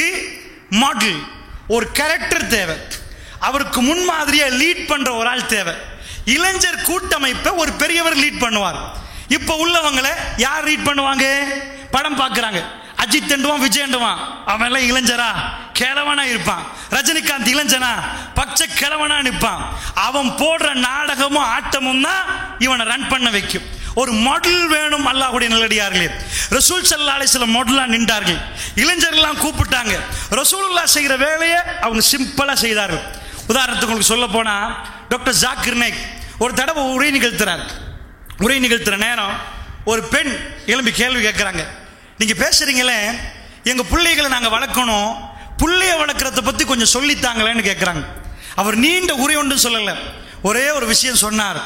S2: மாடல் ஒரு கேரக்டர் தேவை அவருக்கு முன்மாதிரியா லீட் பண்ற ஒரு ஆள் தேவை இளைஞர் கூட்டமைப்பை ஒரு பெரியவர் லீட் பண்ணுவார் இப்போ உள்ளவங்களை யார் லீட் பண்ணுவாங்க படம் பார்க்குறாங்க அஜித் தண்டுவான் விஜய் தண்டுவான் அவன் எல்லாம் இளைஞரா கிழவனா இருப்பான் ரஜினிகாந்த் இளைஞனா பச்சை கிழவனா நிற்பான் அவன் போடுற நாடகமும் ஆட்டமும் தான் இவனை ரன் பண்ண வைக்கும் ஒரு மாடல் வேணும் அல்லாஹ்வுடைய நல்லடியார்களே ரசூல் சல்லா அலிஸ்லாம் மாடலா நின்றார்கள் இளைஞர்கள்லாம் கூப்பிட்டாங்க ரசூலுல்லா செய்கிற வேலையை அவங்க சிம்பிளா செய்தார்கள் உதாரணத்துக்கு உங்களுக்கு சொல்ல போனா டாக்டர் ஜாக்கிர் நாயக் ஒரு தடவை உரை நிகழ்த்துறார் உரை நிகழ்த்துற நேரம் ஒரு பெண் எழும்பி கேள்வி கேட்குறாங்க நீங்க பேசுறீங்களே எங்க பிள்ளைகளை நாங்க வளர்க்கணும் புள்ளைய வளர்க்குறத பத்தி கொஞ்சம் சொல்லித்தாங்களேன்னு கேட்குறாங்க அவர் நீண்ட உரை ஒன்றும் சொல்லல ஒரே ஒரு விஷயம் சொன்னார்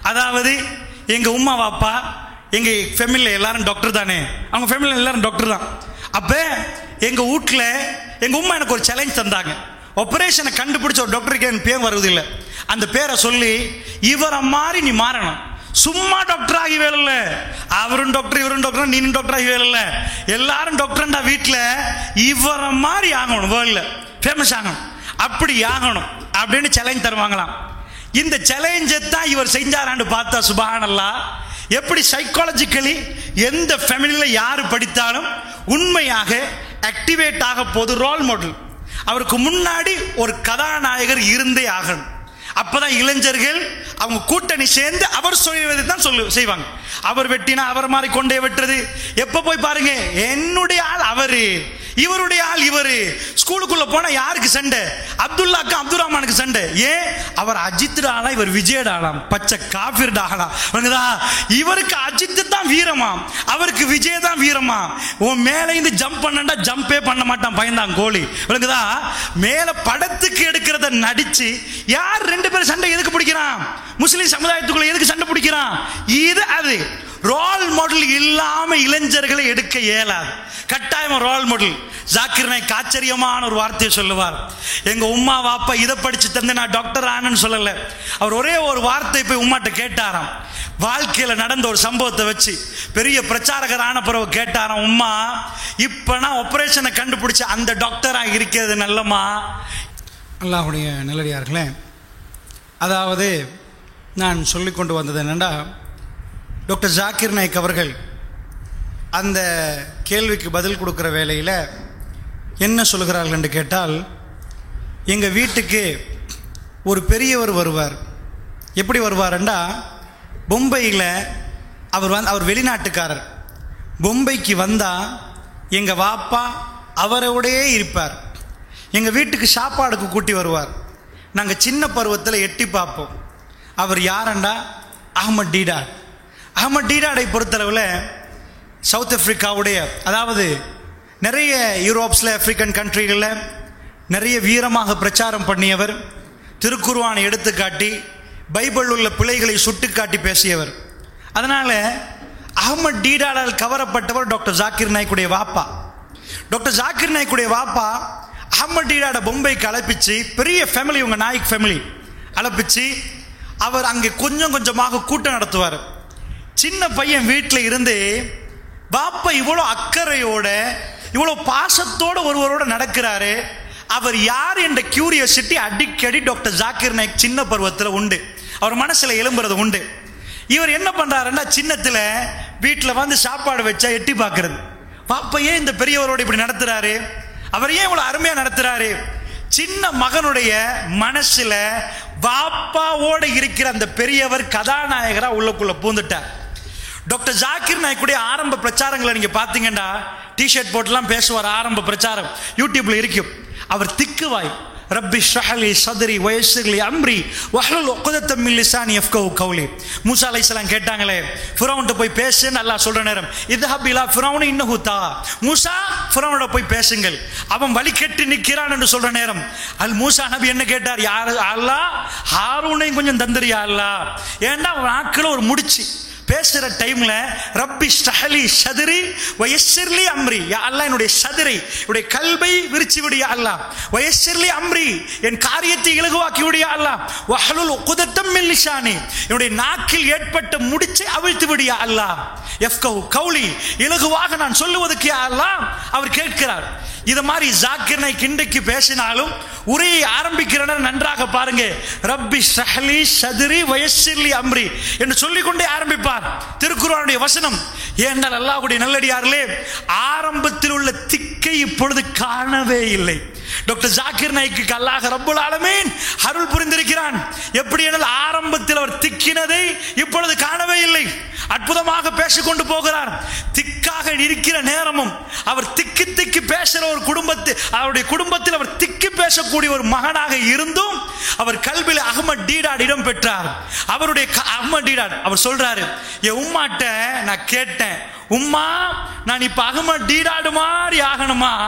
S2: அதாவது எங்க உமா வாப்பா எங்க ஃபேமிலியில் எல்லாரும் டாக்டர் தானே அவங்க ஃபேமிலியில் எல்லாரும் டாக்டர் தான் அப்ப எங்க வீட்டில் எங்க உமா எனக்கு ஒரு சேலஞ்ச் தந்தாங்க ஆபரேஷனை கண்டுபிடிச்ச ஒரு டாக்டருக்கு என் பேர் வருவதில்லை அந்த பேரை சொல்லி இவரை மாதிரி நீ மாறணும் சும்மா டாக்டர் ஆகி வேலை அவரும் டாக்டர் இவரும் டாக்டர் நீனும் டாக்டர் ஆகி வேலை எல்லாரும் டாக்டர்ண்டா வீட்டில் இவரை மாதிரி ஆகணும் வேர்ல்டில் ஃபேமஸ் ஆகணும் அப்படி ஆகணும் அப்படின்னு சேலஞ்ச் தருவாங்களாம் இந்த சேலஞ்சை தான் இவர் செஞ்சாரான்னு பார்த்தா சுபஹானல்லா எப்படி சைக்காலஜிக்கலி எந்த ஃபேமிலியில் யார் படித்தாலும் உண்மையாக ஆக்டிவேட் ஆக போது ரோல் மாடல் அவருக்கு முன்னாடி ஒரு கதாநாயகர் இருந்தே ஆகணும் அப்பதான் இளைஞர்கள் அவங்க கூட்டணி சேர்ந்து அவர் சொல்வதை தான் சொல்லு செய்வாங்க அவர் வெட்டினா அவர் மாதிரி கொண்டே வெட்டுறது எப்ப போய் பாருங்க என்னுடைய ஆள் அவரு இவருடைய ஆள் இவரு ஸ்கூலுக்குள்ள போனா யாருக்கு சண்டை அப்துல்லாக்கு அப்துல் ரஹ்மானுக்கு சண்டை ஏன் அவர் அஜித் ஆளா இவர் விஜயட் ஆளாம் பச்சை காபிர் ஆகலாம் விளங்குதா இவருக்கு அஜித் தான் வீரமா அவருக்கு விஜய் தான் வீரமா உன் மேல இருந்து ஜம்ப் பண்ணா ஜம்பே பண்ண மாட்டான் பயந்தான் கோழி விளங்குதா மேல படத்துக்கு எடுக்கிறத நடிச்சு யார் ரெண்டு பேரும் சண்டை எதுக்கு பிடிக்கிறான் முஸ்லிம் சமுதாயத்துக்குள்ள எதுக்கு சண்டை பிடிக்கிறான் இது அது ரோல் மாடல் இல்லாம இளைஞர்களை எடுக்க இயலாது கட்டாயம் ரோல் மாடல் ஜாக்கிர் நாய்க் ஆச்சரியமான ஒரு வார்த்தையை சொல்லுவார் எங்க உமா வாப்பா இதை படிச்சு தந்து நான் டாக்டர் ஆனன்னு சொல்லல அவர் ஒரே ஒரு வார்த்தை போய் உமாட்ட கேட்டாராம் வாழ்க்கையில நடந்த ஒரு சம்பவத்தை வச்சு பெரிய பிரச்சாரகர் ஆன பிறகு கேட்டாராம் உம்மா இப்ப நான் ஆபரேஷனை கண்டுபிடிச்ச அந்த டாக்டரா இருக்கிறது நல்லமா
S3: அல்லாஹுடைய நல்லடியார்களே அதாவது நான் சொல்லிக் கொண்டு வந்தது என்னென்னா டாக்டர் ஜாக்கிர் நாயக் அவர்கள் அந்த கேள்விக்கு பதில் கொடுக்குற வேலையில் என்ன சொல்கிறார்கள் என்று கேட்டால் எங்கள் வீட்டுக்கு ஒரு பெரியவர் வருவார் எப்படி வருவாருண்டா பொம்பையில் அவர் வந்து அவர் வெளிநாட்டுக்காரர் பொம்பைக்கு வந்தால் எங்கள் வாப்பா அவரோடையே இருப்பார் எங்கள் வீட்டுக்கு சாப்பாடுக்கு கூட்டி வருவார் நாங்கள் சின்ன பருவத்தில் எட்டி பார்ப்போம் அவர் யாரண்டா அகமட் டீடாட் அகமட் டீடாடை பொறுத்தளவில் சவுத் ஆப்பிரிக்காவுடைய அதாவது நிறைய யூரோப்ஸில் ஆப்பிரிக்கன் கண்ட்ரிகளில் நிறைய வீரமாக பிரச்சாரம் பண்ணியவர் திருக்குர்வானை எடுத்துக்காட்டி பைபிள் உள்ள பிழைகளை சுட்டிக்காட்டி பேசியவர் அதனால் அகமட் டீடாடால் கவரப்பட்டவர் டாக்டர் ஜாக்கிர் நாய்க்குடைய வாப்பா டாக்டர் ஜாக்கிர் நாய்க்குடைய வாப்பா அகமட் டீடாட பொம்பைக்கு அழைப்பிச்சு பெரிய ஃபேமிலி உங்க நாய்க் ஃபேமிலி அழைப்பிச்சு அவர் அங்கே கொஞ்சம் கொஞ்சமாக கூட்டம் நடத்துவார் சின்ன பையன் வீட்டில் இருந்து பாப்பா இவ்வளோ அக்கறையோட இவ்வளோ பாசத்தோட ஒருவரோட நடக்கிறாரு அவர் யார் என்ற கியூரியாசிட்டி அடிக்கடி டாக்டர் ஜாக்கிர் நாயக் சின்ன பருவத்தில் உண்டு அவர் மனசில் எழும்புறது உண்டு இவர் என்ன பண்றாருன்னா சின்னத்தில் வீட்டில் வந்து சாப்பாடு வச்சா எட்டி பார்க்கறது பாப்பா ஏன் இந்த பெரியவரோட இப்படி நடத்துறாரு அவர் ஏன் இவ்வளவு அருமையா நடத்துறாரு சின்ன மகனுடைய மனசுல பாப்பாவோட இருக்கிற அந்த பெரியவர் கதாநாயகரா உள்ளுக்குள்ள பூந்துட்டார் டாக்டர் ஜாக்கிர் நாய்க்குடைய ஆரம்ப பிரச்சாரங்களை நீங்க பாத்தீங்கன்னா டிஷர்ட் போட்டுலாம் பேசுவார் ஆரம்ப பிரச்சாரம் யூடியூப்ல இருக்கும் அவர் திக்குவாய் ரப்பி ஷ்ரஹலி சதுரி வயசுலி அம்ரி வஹலுல் உக்தத்தம் மின் லிசானி யஃப்கஹு கௌலி மூசா அலைஹிஸ்ஸலாம் கேட்டாங்களே ஃபிரௌன்ட்ட போய் பேசுன்னு அல்லாஹ் சொல்ற நேரம் இத்ஹப் இலா ஃபிரௌன் இன்னஹு தா மூசா ஃபிரௌனோட போய் பேசுங்கள் அவன் வழி கெட்டு நிற்கிறான் என்று சொல்ற நேரம் அல் மூசா நபி என்ன கேட்டார் யார் அல்லாஹ் ஹாரூனையும் கொஞ்சம் தந்துரியா அல்லாஹ் ஏன்டா அவன் நாக்கில் ஒரு முடிச்சு பேசுற டைம்ல ரப்பி ஸ்டஹலி சதுரி வயசிர்லி அம்ரி யா அல்லாஹ் என்னுடைய சதுரை என்னுடைய கல்வை விரிச்சு விடியா அல்லாஹ் வயசிர்லி அம்ரி என் காரியத்தை இலகுவாக்கி விடியா அல்லாஹ் வஹலுல் உக்தத்தம் மின் லிசானி என்னுடைய நாக்கில் ஏற்பட்ட முடிச்சை அவிழ்த்து விடியா அல்லாஹ் எஃப்கஹு கௌலி இலகுவாக நான் சொல்லுவதற்கு யா அல்லாஹ் அவர் கேட்கிறார் இது மாதிரி ஜாக்கிர் நாய்க் இன்றைக்கு பேசினாலும் உரையை ஆரம்பிக்கிற நன்றாக பாருங்க ரப்பி ஷஹலி சதுரி வயசிர்லி அம்ரி என்று சொல்லிக்கொண்டே ஆரம்பிப்பார் திருக்குறானுடைய வசனம் ஏனால் அல்லாஹ்வுடைய நல்லடியார்களே ஆரம்பத்தில் உள்ள திக்கை இப்பொழுது காணவே இல்லை டாக்டர் ஜாக்கிர் நாய்க்கு அல்லாஹ் ரப்புல் ஆலமீன் அருள் புரிந்திருக்கிறான் எப்படி என்றால் ஆரம்பத்தில் அவர் திக்கினதை இப்பொழுது காணவே இல்லை அற்புதமாக பேசிக்கொண்டு போகிறார் திக்காக இருக்கிற நேரமும் அவர் திக்கி திக்கி பேசுகிற ஒரு குடும்பத்தில் அவருடைய குடும்பத்தில் அவர் திக்கி பேசக்கூடிய ஒரு மகனாக இருந்தும் அவர் கல்வியில் அகமது டீடாட் இடம் பெற்றார் அவருடைய க- அகமது டீடாட் அவர் சொல்றாரு என் உம்மாட்ட நான் கேட்டேன் உம்மா நான் இப்ப அகமது டீடாடு மாதிரி ஆகணுமா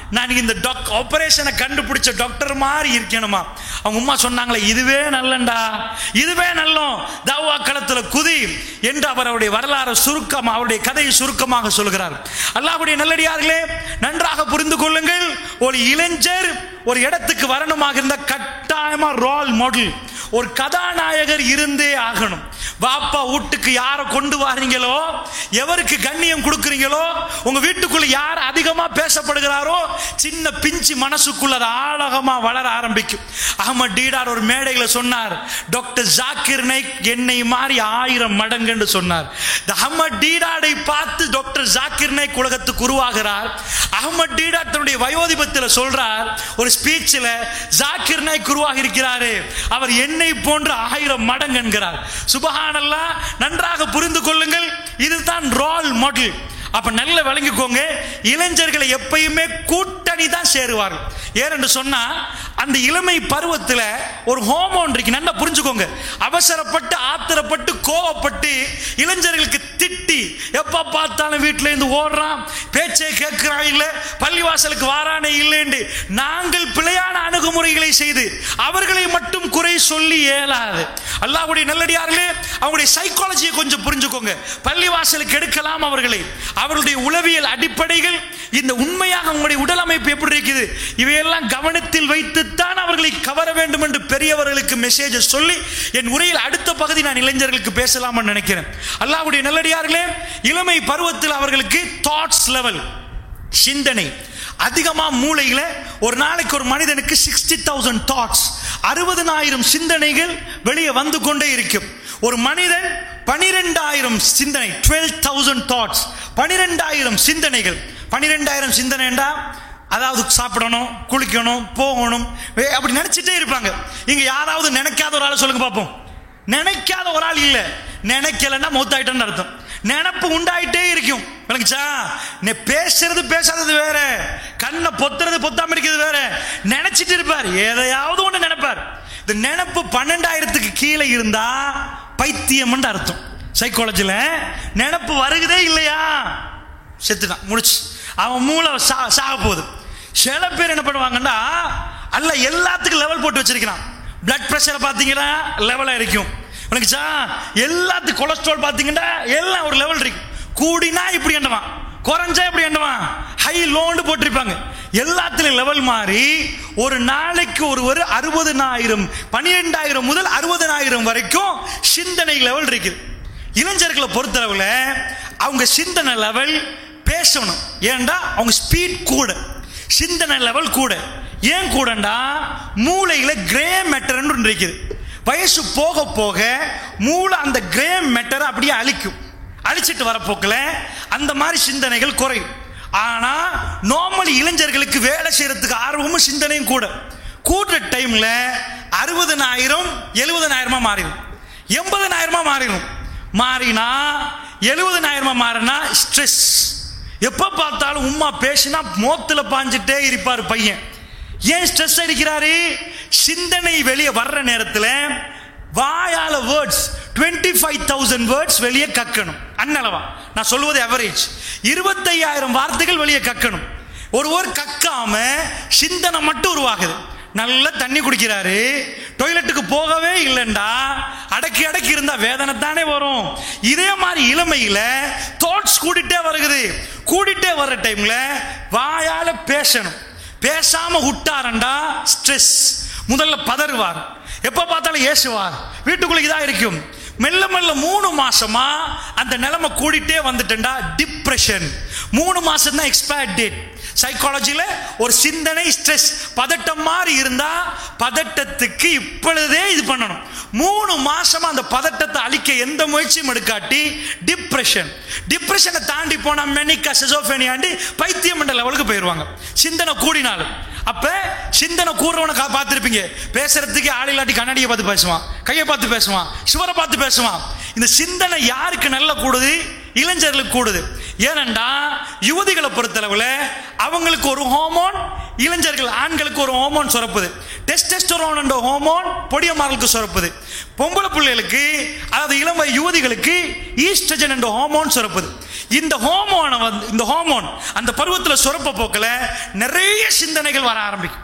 S2: நான் இந்த டாக் ஆபரேஷனை கண்டுபிடிச்ச டாக்டர் மாதிரி இருக்கணுமா அவங்க உம்மா சொன்னாங்களே இதுவே நல்லண்டா இதுவே நல்லோம் தவா களத்துல குதி என்று அவர் அவருடைய வரலாறு சுருக்கம் அவருடைய கதையை சுருக்கமாக சொல்கிறார் அல்லாஹ்வுடைய நல்லடியார்களே நன்றாக புரிந்து கொள்ளுங்கள் ஒரு இளைஞர் ஒரு இடத்துக்கு வரணுமாக இருந்த கட்டாயமா ரோல் மாடல் ஒரு கதாநாயகர் இருந்தே ஆகணும் வாப்பா வீட்டுக்கு யாரை கொண்டு வாரீங்களோ எவருக்கு கண்ணியம் கொடுக்குறீங்களோ உங்க வீட்டுக்குள்ள யார் அதிகமா பேசப்படுகிறாரோ சின்ன பிஞ்சு மனசுக்குள்ள அது ஆழகமா வளர ஆரம்பிக்கும் அகமது டீடார் ஒரு மேடையில் சொன்னார் டாக்டர் ஜாக்கிர் நைக் என்னை மாறி ஆயிரம் மடங்கு என்று சொன்னார் இந்த அகமது டீடாடை பார்த்து டாக்டர் ஜாக்கிர் நைக் உலகத்துக்கு உருவாகிறார் அகமது டீடார் தன்னுடைய வயோதிபத்தில் சொல்றார் ஒரு ஸ்பீச்சில் ஜாக்கிர் நாய்க் உருவாகி இருக்கிறாரு அவர் என்னை போன்ற ஆயிரம் மடங்கு என்கிறார் சுபஹானல்லா நன்றாக புரிந்து கொள்ளுங்கள் இதுதான் ரோல் மாடல் அப்ப நல்ல விளங்கிக்கோங்க இளைஞர்களை எப்பயுமே கூட்டணி தான் சேருவார்கள் ஏனென்று சொன்னா அந்த இளமை பருவத்தில் ஒரு ஹோமோன் இருக்கு நல்லா புரிஞ்சுக்கோங்க அவசரப்பட்டு ஆத்திரப்பட்டு கோவப்பட்டு இளைஞர்களுக்கு திட்டி எப்ப பார்த்தாலும் வீட்டில இருந்து ஓடுறான் பேச்சை கேட்கிறான் இல்ல பள்ளிவாசலுக்கு வாரானே இல்லைன்னு நாங்கள் பிழையான அணுகுமுறைகளை செய்து அவர்களை மட்டும் குறை சொல்லி இயலாது அல்லாஹ்வுடைய நல்லடியார்களே அவங்களுடைய சைக்காலஜியை கொஞ்சம் புரிஞ்சுக்கோங்க பள்ளிவாசலுக்கு எடுக்கலாம் அவர்களை அவருடைய உளவியல் அடிப்படைகள் இந்த உண்மையாக உங்களுடைய உடல் அமைப்பு எப்படி இருக்குது இவையெல்லாம் கவனத்தில் வைத்துத்தான் அவர்களை கவர வேண்டும் என்று பெரியவர்களுக்கு மெசேஜ் சொல்லி என் உரையில் அடுத்த பகுதி நான் இளைஞர்களுக்கு பேசலாம்னு நினைக்கிறேன் அல்லாஹ்வுடைய நல்லடியார்களே இளமை பருவத்தில் அவர்களுக்கு தாட்ஸ் லெவல் சிந்தனை அதிகமா மூளையில ஒரு நாளைக்கு ஒரு மனிதனுக்கு சிக்ஸ்டி தௌசண்ட் தாட்ஸ் அறுபதனாயிரம் சிந்தனைகள் வெளியே வந்து கொண்டே இருக்கும் ஒரு மனிதன் பனிரெண்டாயிரம் சிந்தனை டுவெல் தௌசண்ட் தாட்ஸ் பனிரெண்டாயிரம் சிந்தனைகள் பனிரெண்டாயிரம் சிந்தனைண்டா அதாவது சாப்பிடணும் குளிக்கணும் போகணும் வே- அப்படி நினைச்சிட்டே இருப்பாங்க இங்க யாராவது நினைக்காத ஒரு ஆளை சொல்லுங்க பார்ப்போம் நினைக்காத ஒரு ஆள் இல்ல நினைக்கலன்னா மூத்தாயிட்டேன்னு அர்த்தம் நினப்பு உண்டாயிட்டே இருக்கும் விளங்குச்சா நீ பேசுறது பேசாதது வேற கண்ணை பொத்துறது பொத்தாம இருக்கிறது வேற நினைச்சிட்டு இருப்பார் எதையாவது ஒண்ணு நினைப்பார் இந்த நினப்பு பன்னெண்டாயிரத்துக்கு கீழே இருந்தா பைத்தியம்னு அர்த்தம் சைக்காலஜில நினப்பு வருகுதே இல்லையா செத்துட்டான் முடிச்சு அவன் மூளை சா சாக போகுது சில பேர் என்ன பண்ணுவாங்கன்னா அல்ல எல்லாத்துக்கும் லெவல் போட்டு வச்சிருக்கிறான் பிளட் பிரஷரை பார்த்தீங்கன்னா லெவலாக இருக்கும் உனக்குச்சா எல்லாத்துக்கும் கொலஸ்ட்ரால் பார்த்தீங்கன்னா எல்லாம் ஒரு லெவல் இருக்கு கூடினா இப்படி என்னவான் குறைஞ்சா இப்படி என்னவான் ஹை லோன்னு போட்டிருப்பாங்க எல்லாத்துலயும் லெவல் மாறி ஒரு நாளைக்கு ஒருவர் அறுபதனாயிரம் பன்னிரெண்டாயிரம் முதல் அறுபதனாயிரம் வரைக்கும் சிந்தனை லெவல் இருக்குது இளைஞர்களை பொறுத்தளவுல அவங்க சிந்தனை லெவல் பேசணும் ஏன்டா அவங்க ஸ்பீட் கூட சிந்தனை லெவல் கூட ஏன் கூடண்டா மூளையில கிரே மேட்டர்னு ஒன்று இருக்குது வயசு போக போக மூளை அந்த கிரே மேட்டரை அப்படியே அழிக்கும் அழிச்சிட்டு வரப்போக்கில் அந்த மாதிரி சிந்தனைகள் குறையும் ஆனா நார்மல் இளைஞர்களுக்கு வேலை செய்யறதுக்கு ஆர்வமும் சிந்தனையும் கூட கூடுற டைம்ல அறுபதனாயிரம் எழுபதனாயிரமா மாறிடும் எண்பதனாயிரமா மாறிடும் மாறினா எழுபதனாயிரமா மாறினா ஸ்ட்ரெஸ் எப்ப பார்த்தாலும் உம்மா பேசினா மோத்துல பாஞ்சிட்டே இருப்பார் பையன் ஏன் ஸ்ட்ரெஸ் அடிக்கிறாரு சிந்தனை வெளியே வர்ற நேரத்தில் வாயால words twenty five thousand words வெளியே கக்கணும் அன்னளவா நான் சொல்லுவது எவரேஜ் இருபத்தையாயிரம் வார்த்தைகள் வெளியே கக்கணும் ஒருவர் கக்காம சிந்தனை மட்டும் உருவாகுது நல்ல தண்ணி குடிக்கிறாரு டொய்லெட்டுக்கு போகவே இல்லைண்டா அடக்கி அடக்கி இருந்தா வேதனை தானே வரும் இதே மாதிரி இளமையில தாட்ஸ் கூடிட்டே வருகுது கூடிட்டே வர்ற டைம்ல வாயால பேசணும் பேசாம விட்டாரண்டா ஸ்ட்ரெஸ் முதல்ல பதறுவார் எப்ப பார்த்தாலும் ஏசுவார் வீட்டுக்குள்ள இதா இருக்கும் மெல்ல மெல்ல மூணு மாசமா அந்த நிலைமை கூடிட்டே வந்துட்டேன்டா டிப்ரெஷன் மூணு மாசம் தான் எக்ஸ்பயர் டேட் சைக்காலஜில ஒரு சிந்தனை ஸ்ட்ரெஸ் பதட்டம் மாதிரி இருந்தா பதட்டத்துக்கு இப்பொழுதே இது பண்ணணும் மூணு மாசமா அந்த பதட்டத்தை அழிக்க எந்த முயற்சியும் எடுக்காட்டி டிப்ரெஷன் டிப்ரெஷனை தாண்டி போனா மெனிக்கா சிசோஃபேனியாண்டி பைத்தியம் என்ற லெவலுக்கு போயிடுவாங்க சிந்தனை கூடினாலும் அப்ப சிந்தனை கூடுறவனை கா- பார்த்திருப்பீங்க பேசுறதுக்கு ஆள் இல்லாட்டி கண்ணாடியை பார்த்து பேசுவான் கையை பார்த்து பேசுவான் சுவரை பார்த்து பேசுவான் இந்த சிந்தனை யாருக்கு நல்ல கூடுது இளைஞர்களுக்கு கூடுது ஏனண்டா யுவதிகளை பொறுத்தளவுல அவங்களுக்கு ஒரு ஹோமோன் இளைஞர்கள் ஆண்களுக்கு ஒரு ஹோமோன் சுரப்புது டெஸ்டெஸ்டரோன் என்ற ஹோமோன் பொடியமார்களுக்கு சுரப்புது பொம்பளை பிள்ளைகளுக்கு அதாவது இளம் வயது யுவதிகளுக்கு ஈஸ்ட்ரஜன் என்ற ஹோமோன் சுரப்புது இந்த ஹோமோனை வந்து இந்த ஹோமோன் அந்த பருவத்தில் சுரப்ப போக்கில் நிறைய சிந்தனைகள் வர ஆரம்பிக்கும்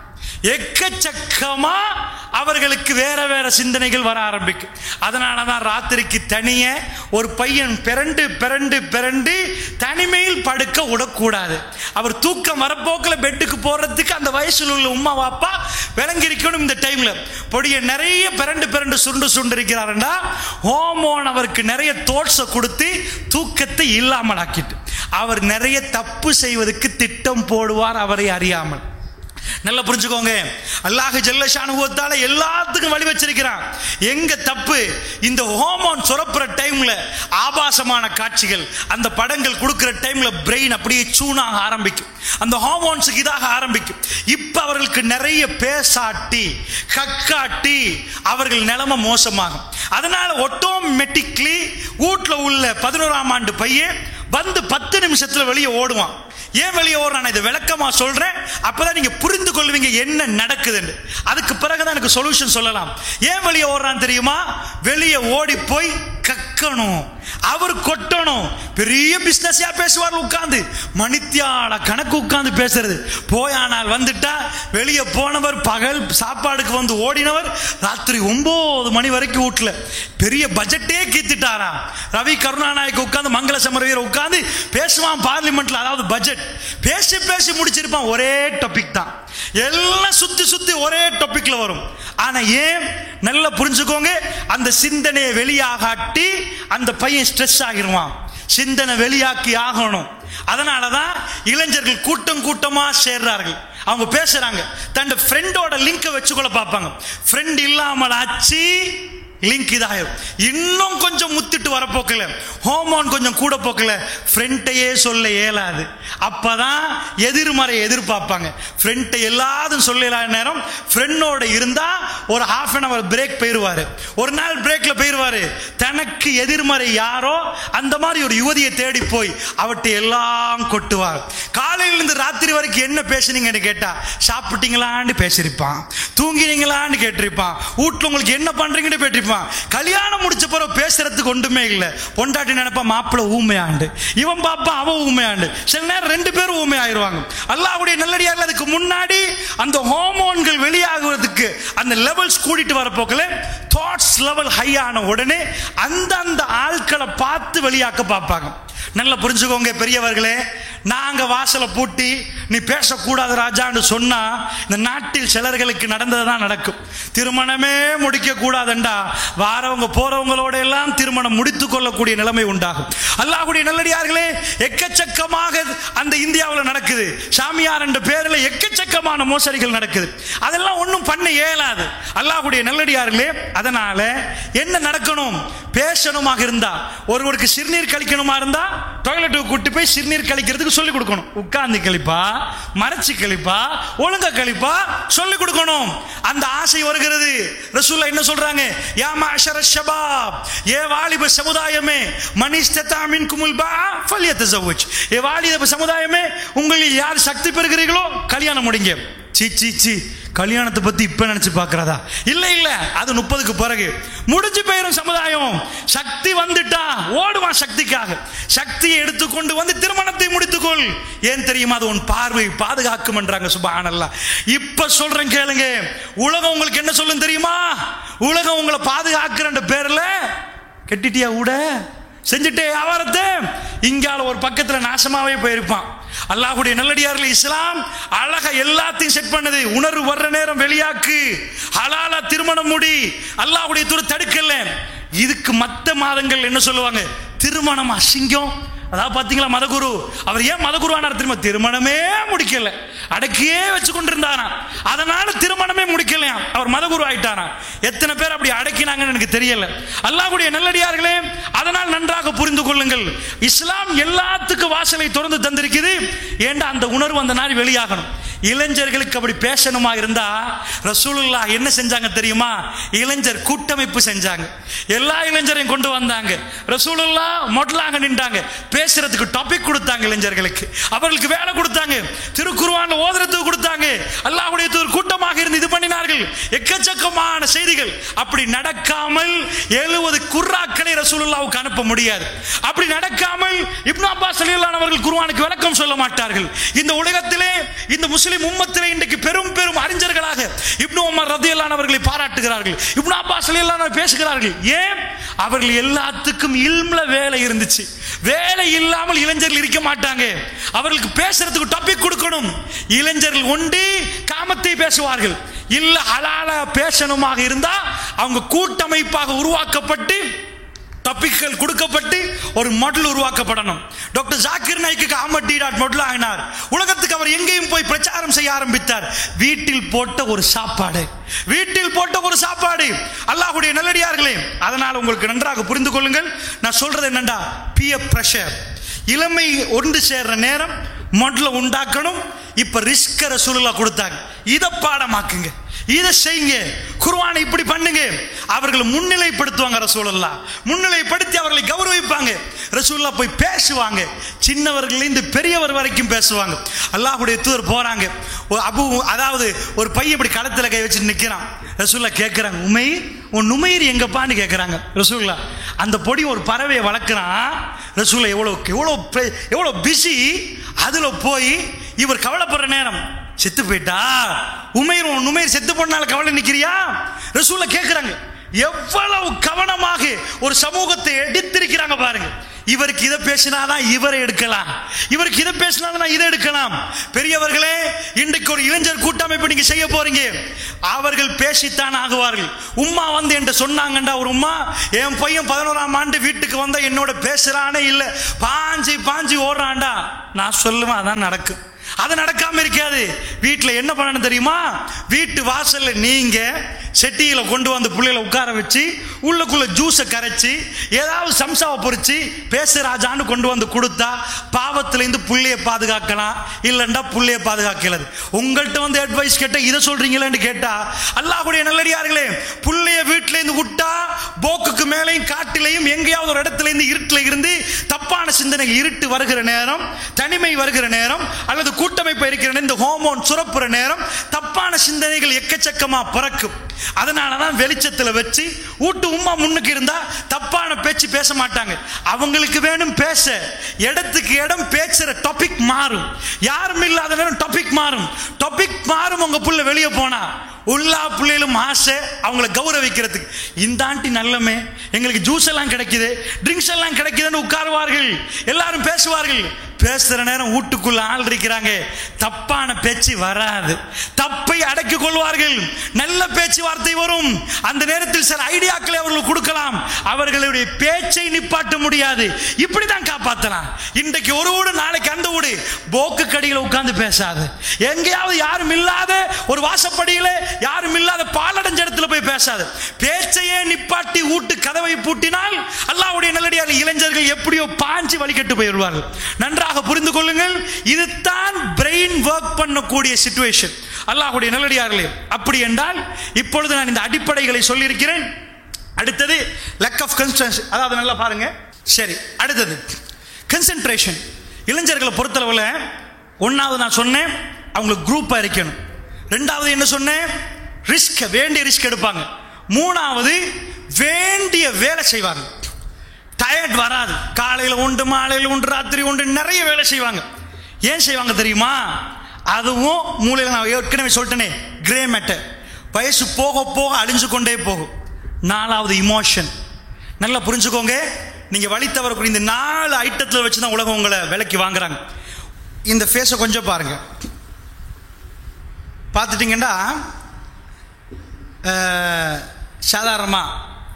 S2: எக்கச்சக்கமா அவர்களுக்கு வேற வேற சிந்தனைகள் வர ஆரம்பிக்கும் அதனால தான் ராத்திரிக்கு தனிய ஒரு பையன் பிறண்டு பிறண்டு பிறண்டு தனிமையில் படுக்க விடக்கூடாது அவர் தூக்கம் வரப்போக்கில் பெட்டுக்கு போறதுக்கு அந்த வயசுல உள்ள உமா வாப்பா விளங்கிருக்கணும் இந்த டைம்ல பொடிய நிறைய பிறண்டு பிறண்டு சுருண்டு சுண்டு இருக்கிறாருண்டா ஹோமோன் அவருக்கு நிறைய தோட்ஸை கொடுத்து தூக்கத்தை இல்லாமல் ஆக்கிட்டு அவர் நிறைய தப்பு செய்வதற்கு திட்டம் போடுவார் அவரை அறியாமல் நல்லா புரிஞ்சுக்கோங்க அல்லாஹ் ஜல்லஷானுபவத்தால எல்லாத்துக்கும் வழி வச்சிருக்கிறான் எங்க தப்பு இந்த ஹோமோன் சுரப்புற டைம்ல ஆபாசமான காட்சிகள் அந்த படங்கள் கொடுக்கிற டைம்ல பிரெயின் அப்படியே சூனாக ஆரம்பிக்கும் அந்த ஹார்மோன்ஸுக்கு இதாக ஆரம்பிக்கும் இப்ப அவர்களுக்கு நிறைய பேசாட்டி கக்காட்டி அவர்கள் நிலைமை மோசமாகும் அதனால ஆட்டோமேட்டிக்லி வீட்டுல உள்ள பதினோராம் ஆண்டு பையன் வந்து பத்து நிமிஷத்துல வெளியே ஓடுவான் ஏன் வெளியே ஓடுறான் இதை விளக்கமா சொல்றேன் அப்பதான் நீங்க புரிந்து கொள்வீங்க என்ன நடக்குதுன்னு அதுக்கு பிறகுதான் எனக்கு சொல்யூஷன் சொல்லலாம் ஏன் வெளியே ஓடுறான் தெரியுமா வெளியே ஓடி போய் கக்கணும் அவர் கொட்டணும் பெரிய பிசினஸா பேசுவார் உட்கார்ந்து மணித்தியால கணக்கு உட்கார்ந்து பேசுறது போயானால் வந்துட்டா வெளியே போனவர் பகல் சாப்பாடுக்கு வந்து ஓடினவர் ராத்திரி ஒன்பது மணி வரைக்கும் வீட்டுல பெரிய பட்ஜெட்டே கீத்துட்டாரா ரவி கருணாநாயக் உட்கார்ந்து மங்கள சமரவீர உட்கார்ந்து பேசுவான் பார்லிமெண்ட்ல அதாவது பட்ஜெட் பேசி பேசி முடிச்சிருப்பான் ஒரே டாபிக் தான் எல்லாம் சுத்தி சுத்தி ஒரே டாபிக்ல வரும் ஆனா ஏன் நல்லா புரிஞ்சுக்கோங்க அந்த சிந்தனையை வெளியாகாட்டி அந்த பையன் ஸ்ட்ரெஸ் ஆகிருவான் சிந்தனை வெளியாக்கி ஆகணும் அதனாலதான் இளைஞர்கள் கூட்டம் கூட்டமா சேர்றார்கள் அவங்க பேசுறாங்க தன் ஃப்ரெண்டோட லிங்கை வச்சுக்கொள்ள பார்ப்பாங்க ஃப்ரெண்ட் இல்லாமல் ஆச்சு லிங்க் இதாகும் இன்னும் கொஞ்சம் முத்திட்டு வரப்போக்கல ஹோமோன் கொஞ்சம் கூட போக்கல ஃப்ரெண்ட்டையே சொல்ல இயலாது அப்பதான் எதிர்மறை எதிர்பார்ப்பாங்க ஃப்ரெண்ட்டை எல்லாரும் சொல்லலாத நேரம் ஃப்ரெண்டோட இருந்தா ஒரு ஹாஃப் அன் அவர் பிரேக் போயிருவாரு ஒரு நாள் பிரேக்ல போயிருவாரு தனக்கு எதிர்மறை யாரோ அந்த மாதிரி ஒரு யுவதியை தேடி போய் அவற்றை எல்லாம் கொட்டுவார் காலையிலிருந்து ராத்திரி வரைக்கும் என்ன பேசுனீங்கன்னு கேட்டா சாப்பிட்டீங்களான்னு பேசியிருப்பான் தூங்கினீங்களான்னு கேட்டிருப்பான் வீட்டுல உங்களுக்கு என்ன பண்றீங்கன்னு கேட்டிருப்பான் கல்யாணம் முடிச்ச பிறகு பேசுறதுக்கு ஒன்றுமே இல்லை பொண்டாட்டி நினைப்பா மாப்பிள்ள ஊமையாண்டு இவன் பாப்பா அவன் ஊமையாண்டு சில நேரம் ரெண்டு பேரும் ஊமை ஆயிருவாங்க அல்லாஹ்வுடைய நல்லடியாக அதுக்கு முன்னாடி அந்த ஹார்மோன்கள் வெளியாகுவதற்கு அந்த லெவல்ஸ் கூட்டிட்டு வரப்போக்கல தாட்ஸ் லெவல் ஹை ஆன உடனே அந்த அந்த ஆட்களை பார்த்து வெளியாக்க பார்ப்பாங்க நல்லா புரிஞ்சுக்கோங்க பெரியவர்களே நாங்க வாசலை பூட்டி நீ பேசக்கூடாது ராஜான்னு சொன்னா இந்த நாட்டில் சிலர்களுக்கு நடந்ததுதான் நடக்கும் திருமணமே முடிக்க கூடாதுண்டா வாரவங்க போறவங்களோட எல்லாம் திருமணம் முடித்துக் கொள்ளக்கூடிய நிலைமை உண்டாகும் அல்லாஹ்வுடைய நல்லடியார்களே எக்கச்சக்கமாக அந்த இந்தியாவில் நடக்குது சாமியார் என்ற பேரில் எக்கச்சக்கமான மோசடிகள் நடக்குது அதெல்லாம் ஒன்றும் பண்ண இயலாது அல்லாஹ்வுடைய நல்லடியார்களே அதனால என்ன நடக்கணும் பேசணுமாக இருந்தா ஒருவருக்கு சிறுநீர் கழிக்கணுமா இருந்தா டாய்லெட்டுக்கு கூட்டி போய் சிறுநீர் கழிக்கிறதுக்கு சொல்லி கொடுக்கணும் உட்கார்ந்து கழிப்பா மறைச்சு கழிப்பா ஒழுங்கா கழிப்பா சொல்லி கொடுக்கணும் அந்த ஆசை வருகிறது ரசூல்லா என்ன சொல்றாங்க யா மாஷர ஷபாப் ஏ வாலிப சமுதாயமே மனிஸ்ததா மின்குமுல் பா ஃபல்யத்தஸவ்வஜ் ஏ வாலிப சமுதாயமே உங்களில் யார் சக்தி பெறுகிறீர்களோ கல்யாணம் முடிங்க சீ சீ சீ கல்யாணத்தை பத்தி இப்ப நினைச்சு பாக்குறதா இல்ல இல்ல அது முப்பதுக்கு பிறகு முடிஞ்சு போயிரும் சமுதாயம் சக்தி வந்துட்டா ஓடுவான் சக்திக்காக சக்தியை எடுத்துக்கொண்டு வந்து திருமணத்தை முடித்துக்கொள் ஏன் தெரியுமா அது உன் பார்வை பாதுகாக்கும் என்றாங்க சுபானல்லா இப்ப சொல்றேன் கேளுங்க உலகம் உங்களுக்கு என்ன சொல்லும் தெரியுமா உலகம் உங்களை பாதுகாக்கிற பேர்ல கெட்டிட்டியா கூட செஞ்சுட்டே வியாபாரத்தை இங்கால ஒரு பக்கத்துல நாசமாவே போயிருப்பான் அல்லாஹ்வுடைய நல்லடியார்கள் இஸ்லாம் அழகா எல்லாத்தையும் செட் பண்ணது உணர்வு வர்ற நேரம் வெளியாக்கு ஹலாலா திருமணம் முடி அல்லாஹ்வுடைய துறை தடுக்கல இதுக்கு மத்த மாதங்கள் என்ன சொல்லுவாங்க திருமணம் அசிங்கம் அதாவது பாத்தீங்களா மதகுரு அவர் ஏன் மதகுரு ஆனார் திரும்ப திருமணமே முடிக்கல அடக்கியே வச்சு கொண்டிருந்தாராம் அதனால திருமணமே முடிக்கலையாம் அவர் மதகுரு ஆயிட்டாராம் எத்தனை பேர் அப்படி அடக்கினாங்கன்னு எனக்கு தெரியல அல்லாஹ்வுடைய நல்லடியார்களே அதனால் நன்றாக புரிந்து கொள்ளுங்கள் இஸ்லாம் எல்லாத்துக்கும் வாசலை திறந்து தந்திருக்குது ஏண்டா அந்த உணர்வு அந்த நாள் வெளியாகணும் இளைஞர்களுக்கு அப்படி பேசணுமா இருந்தா ரசூலுல்லா என்ன செஞ்சாங்க தெரியுமா இளைஞர் கூட்டமைப்பு செஞ்சாங்க எல்லா இளைஞரையும் கொண்டு வந்தாங்க ரசூலுல்லா மொடலாக நின்றாங்க பேசுறதுக்கு டாபிக் கொடுத்தாங்க இளைஞர்களுக்கு அவர்களுக்கு வேலை கொடுத்தாங்க திருக்குருவான ஓதுறதுக்கு கொடுத்தாங்க அல்லாஹ்வுடைய தூதர் கூட்டமாக இருந்து இது பண்ணினார்கள் எக்கச்சக்கமான செய்திகள் அப்படி நடக்காமல் எழுபது குர்ராக்களை ரசூலுல்லாவுக்கு அனுப்ப முடியாது அப்படி நடக்காமல் இப்னு அப்பாஸ் ரலியல்லாஹு அவர்கள் குர்ஆனுக்கு விளக்கம் சொல்ல மாட்டார்கள் இந்த உலகத்திலே இந்த முஸ்லிம் உம்மத்திலே இன்றைக்கு பெரும் பெரும் அறிஞர்களாக இப்னு உமர் ரதியல்லான் அவர்களை பாராட்டுகிறார்கள் இப்னு அப்பாஸ் ரலியல்லாஹு அன்ஹு பேசுகிறார்கள் ஏன் அவர்கள் எல்லாத்துக்கும் இல்ம்ல வேலை இருந்துச்சு வேலை இல்லாமல் இளைஞர்கள் இருக்க மாட்டாங்க அவர்களுக்கு பேசுறதுக்கு டாபிக் கொடுக்கணும் இளைஞர்கள் ஒண்டி காமத்தை பேசுவார்கள் இல்ல ஹலால பேசணுமாக இருந்தா அவங்க கூட்டமைப்பாக உருவாக்கப்பட்டு டாபிக்கள் கொடுக்கப்பட்டு ஒரு மாடல் உருவாக்கப்படணும் டாக்டர் ஜாக்கிர் நாய்க்கு அஹமத் டி டாட் மாடல் ஆகினார் உலகத்துக்கு அவர் எங்கேயும் போய் பிரச்சாரம் செய்ய ஆரம்பித்தார் வீட்டில் போட்ட ஒரு சாப்பாடு வீட்டில் போட்ட ஒரு சாப்பாடு அல்லாஹ்வுடைய நல்லடியார்களே அதனால் உங்களுக்கு நன்றாக புரிந்து கொள்ளுங்கள் நான் சொல்றது என்னண்டா பிய பிரஷர் இளமை ஒன்று சேர்ற நேரம் மொட்ல உண்டாக்கணும் இப்ப ரிஸ்க ரசூலுல்லா கொடுத்தாங்க இதை பாடமாக்குங்க இதை செய்யுங்க குர்ஆனை இப்படி பண்ணுங்க அவர்களை முன்னிலைப்படுத்துவாங்க ரசூலுல்லா முன்னிலைப்படுத்தி அவர்களை கௌரவிப்பாங்க ரசூலுல்லா போய் பேசுவாங்க சின்னவர்கள் இருந்து பெரியவர் வரைக்கும் பேசுவாங்க அல்லாஹ்வுடைய தூதர் போறாங்க ஒரு அபு அதாவது ஒரு பையன் இப்படி களத்துல கை வச்சு நிக்கிறான் ரசூல்லா கேட்குறாங்க உமை உன் நுமையர் எங்கப்பான்னு கேட்குறாங்க ரசூல்லா அந்த பொடி ஒரு பறவையை வளர்க்குறான் ரசூல்லா எவ்வளோ எவ்வளோ பெ- எவ்வளோ பிஸி அதில் போய் இவர் கவலைப்படுற நேரம் செத்து போயிட்டா உமையர் உன் நுமையர் செத்து போனால கவலை நிற்கிறியா ரசூல்லா கேட்குறாங்க எவ்வளவு கவனமாக ஒரு சமூகத்தை எடுத்திருக்கிறாங்க பாருங்க இவருக்கு இதை பேசினாதான் இவரை எடுக்கலாம் இவருக்கு இதை பேசினாதான் இதை எடுக்கலாம் பெரியவர்களே இன்றைக்கு ஒரு இளைஞர் கூட்டமைப்பு நீங்க செய்ய போறீங்க அவர்கள் பேசித்தான் ஆகுவார்கள் உம்மா வந்து என்கிட்ட சொன்னாங்கண்டா ஒரு உம்மா என் பையன் பதினோராம் ஆண்டு வீட்டுக்கு வந்தா என்னோட பேசுறானே இல்லை பாஞ்சு பாஞ்சு ஓடுறான்டா நான் சொல்லுவேன் அதான் நடக்கும் அது நடக்காம இருக்காது வீட்டில் என்ன பண்ணணும் தெரியுமா வீட்டு வாசல்ல நீங்க செட்டியில கொண்டு வந்து பிள்ளைகளை உட்கார வச்சு உள்ளுக்குள்ள ஜூஸை கரைச்சி ஏதாவது சம்சாவை பொரிச்சு பேசு ராஜான்னு கொண்டு வந்து கொடுத்தா பாவத்திலேருந்து புள்ளைய பாதுகாக்கலாம் இல்லைண்டா புள்ளைய பாதுகாக்கிறது உங்கள்கிட்ட வந்து அட்வைஸ் கேட்ட இதை சொல்றீங்களேன்னு கேட்டா அல்லாஹ்வுடைய நல்லடியார்களே புள்ளைய வீட்டில இருந்து விட்டா போக்குக்கு மேலேயும் காட்டிலையும் எங்கேயாவது ஒரு இடத்துல இருந்து இருட்டில் இருந்து தப்பான சிந்தனை இருட்டு வருகிற நேரம் தனிமை வருகிற நேரம் அல்லது கூட்டமைப்பு இருக்கிற நேரம், இந்த ஹோமோன் சுரப்புற நேரம் தப்பான சிந்தனைகள் எக்கச்சக்கமா பிறக்கும் அதனால தான் வெளிச்சத்தில் வச்சு வீட்டு உம்மா முன்னுக்கு இருந்தா தப்பான பேச்சு பேச மாட்டாங்க அவங்களுக்கு வேணும் பேச இடத்துக்கு இடம் பேசுற டாபிக் மாறும் யாரும் இல்லாத நேரம் டாபிக் மாறும் டாபிக் மாறும் உங்க புள்ள வெளியே போனா உள்ளா பிள்ளைகளும் ஆசை அவங்கள கௌரவிக்கிறதுக்கு இந்த ஆண்டி நல்லமே எங்களுக்கு ஜூஸ் எல்லாம் கிடைக்குது ட்ரிங்க்ஸ் எல்லாம் கிடைக்குதுன்னு உட்காருவார்கள் எல்லாரும் பேசுவார்கள் பேசுற நேரம் வீட்டுக்குள்ள ஆள் இருக்கிறாங்க தப்பான பேச்சு வராது தப்பை அடக்கிக் கொள்வார்கள் நல்ல பேச்சுவார்த்தை வரும் அந்த நேரத்தில் சில ஐடியாக்களை அவர்கள் கொடுக்கலாம் அவர்களுடைய பேச்சை நிப்பாட்ட முடியாது இப்படிதான் காப்பாத்தலாம் இன்றைக்கு ஒரு வீடு நாளைக்கு அந்த வீடு போக்கு கடியில் உட்கார்ந்து பேசாது எங்கேயாவது யாரும் இல்லாத ஒரு வாசப்படியில யாரும் இல்லாத பாலடைஞ்ச இடத்துல போய் பேசாது பேச்சையே நிப்பாட்டி வீட்டு கதவை பூட்டினால் அல்லாஹ்வுடைய நல்லடியார் இளைஞர்கள் எப்படியோ பாஞ்சு வழிகட்டு போயிடுவார்கள் நன்றாக புரிந்து கொள்ளுங்கள் இதுதான் பிரெயின் ஒர்க் பண்ணக்கூடிய சிச்சுவேஷன் அல்லாஹ்வுடைய நல்லடியார்களே அப்படி என்றால் இப்பொழுது நான் இந்த அடிப்படைகளை சொல்லியிருக்கிறேன் அடுத்தது லெக் ஆஃப் கன்சன்ட்ரேஷன் அதாவது நல்லா பாருங்க சரி அடுத்தது கன்சென்ட்ரேஷன் இளைஞர்களை பொறுத்தளவில் ஒன்றாவது நான் சொன்னேன் அவங்களுக்கு குரூப்பாக இருக்கணும் ரெண்டாவது என்ன சொன்னேன் ரிஸ்க் வேண்டிய ரிஸ்க் எடுப்பாங்க மூணாவது வேண்டிய வேலை செய்வாங்க டயர்ட் வராது காலையில் உண்டு மாலையில் உண்டு ராத்திரி உண்டு நிறைய வேலை செய்வாங்க ஏன் செய்வாங்க தெரியுமா அதுவும் மூலையில் நான் ஏற்கனவே சொல்லிட்டேனே கிரே மேட்டர் வயசு போக போக அழிஞ்சு கொண்டே போகும் நாலாவது இமோஷன் நல்லா புரிஞ்சுக்கோங்க நீங்க வழி தவறக்கூடிய இந்த நாலு ஐட்டத்தில் வச்சு தான் உலகம் உங்களை விலைக்கு வாங்குறாங்க இந்த ஃபேஸை கொஞ்சம் பாருங்க பார்த்துட்டிங்கன்னா சாதாரணமாக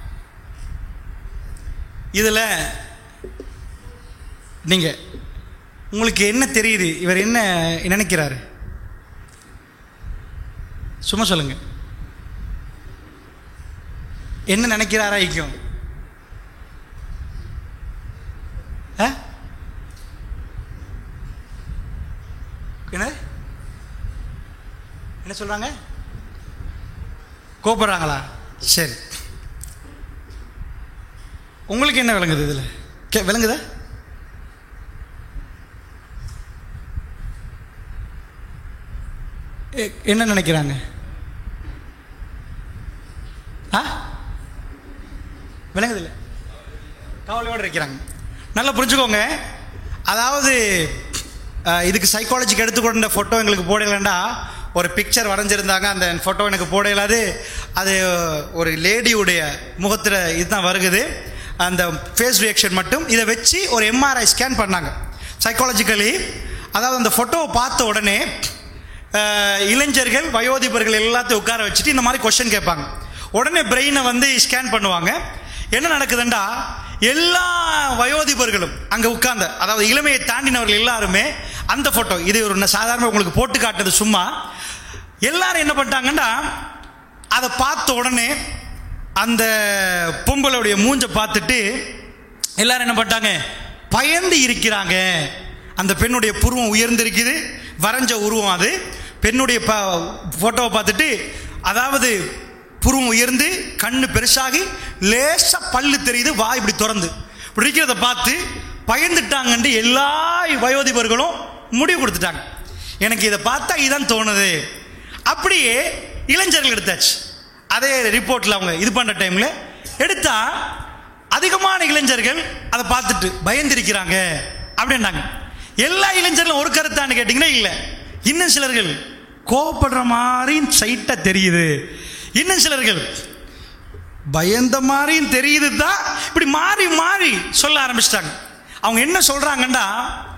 S2: இதில் நீங்கள் உங்களுக்கு என்ன தெரியுது இவர் என்ன நினைக்கிறாரு சும்மா சொல்லுங்க என்ன நினைக்கிறாரா ஐக்கும் ஆ? என்ன என்ன சொல்றாங்க கோபப்படுறாங்களா சரி உங்களுக்கு என்ன விளங்குது இதில் கே விளங்குதா
S3: எ- என்ன நினைக்கிறாங்க ஆ விளங்குதில்ல கவலையோடு இருக்கிறாங்க நல்லா புரிஞ்சுக்கோங்க அதாவது அஹ், இதுக்கு சைக்காலஜிக்கு எடுத்துக்கொண்ட ஃபோட்டோ எங்களுக்கு போடலண்டா ஒரு பிக்சர் வரைஞ்சிருந்தாங்க அந்த ஃபோட்டோ எனக்கு போட இயலாது அது ஒரு லேடியுடைய முகத்தில் இதுதான் வருகுது அந்த ஃபேஸ் ரியாக்ஷன் மட்டும் இதை வச்சு ஒரு எம்ஆர்ஐ ஸ்கேன் பண்ணாங்க சைக்காலஜிக்கலி அதாவது அந்த ஃபோட்டோவை பார்த்த உடனே அஹ், இளைஞர்கள் வயோதிபர்கள் எல்லாத்தையும் உட்கார வச்சுட்டு இந்த மாதிரி கொஸ்டின் கேட்பாங்க உடனே பிரெயினை வந்து ஸ்கேன் பண்ணுவாங்க என்ன நடக்குதுண்டா எல்லா வயோதிபர்களும் அங்கே உட்கார்ந்த அதாவது இளமையை தாண்டினவர்கள் எல்லாருமே அந்த ஃபோட்டோ இது ஒரு ந- சாதாரண உங்களுக்கு போட்டு காட்டுறது சும்மா எல்லாரும் என்ன பண்ணிட்டாங்கன்னா அதை பார்த்த உடனே அந்த பொம்பளுடைய மூஞ்ச பார்த்துட்டு எல்லாரும் என்ன பண்ணிட்டாங்க பயந்து இருக்கிறாங்க அந்த பெண்ணுடைய புருவம் உயர்ந்திருக்குது வரைஞ்ச உருவம் அது பெண்ணுடைய ப ஃபோட்டோவை பார்த்துட்டு அதாவது புருவம் உயர்ந்து கண்ணு பெருசாகி லேசா பல்லு தெரியுது வாய் இப்படி திறந்து இப்படி இருக்கிறத பார்த்து பயந்துட்டாங்கன்ட்டு எல்லா வயோதிபர்களும் முடிவு கொடுத்துட்டாங்க எனக்கு இதை பார்த்தா இதான் தோணுது அப்படியே இளைஞர்கள் எடுத்தாச்சு அதே ரிப்போர்ட்டில் அவங்க இது பண்ணுற டைமில் எடுத்தா அதிகமான இளைஞர்கள் அதை பார்த்துட்டு பயந்திருக்கிறாங்க அப்படின்னாங்க எல்லா இளைஞர்களும் ஒரு கருத்தான்னு கேட்டிங்கன்னா இல்லை இன்னும் சிலர்கள் கோவப்படுற மாதிரி சைட்டாக தெரியுது இன்னும் சிலர்கள் பயந்த மாதிரியும் தெரியுது தான் இப்படி மாறி மாறி சொல்ல ஆரம்பிச்சிட்டாங்க அவங்க என்ன சொல்றாங்கன்னா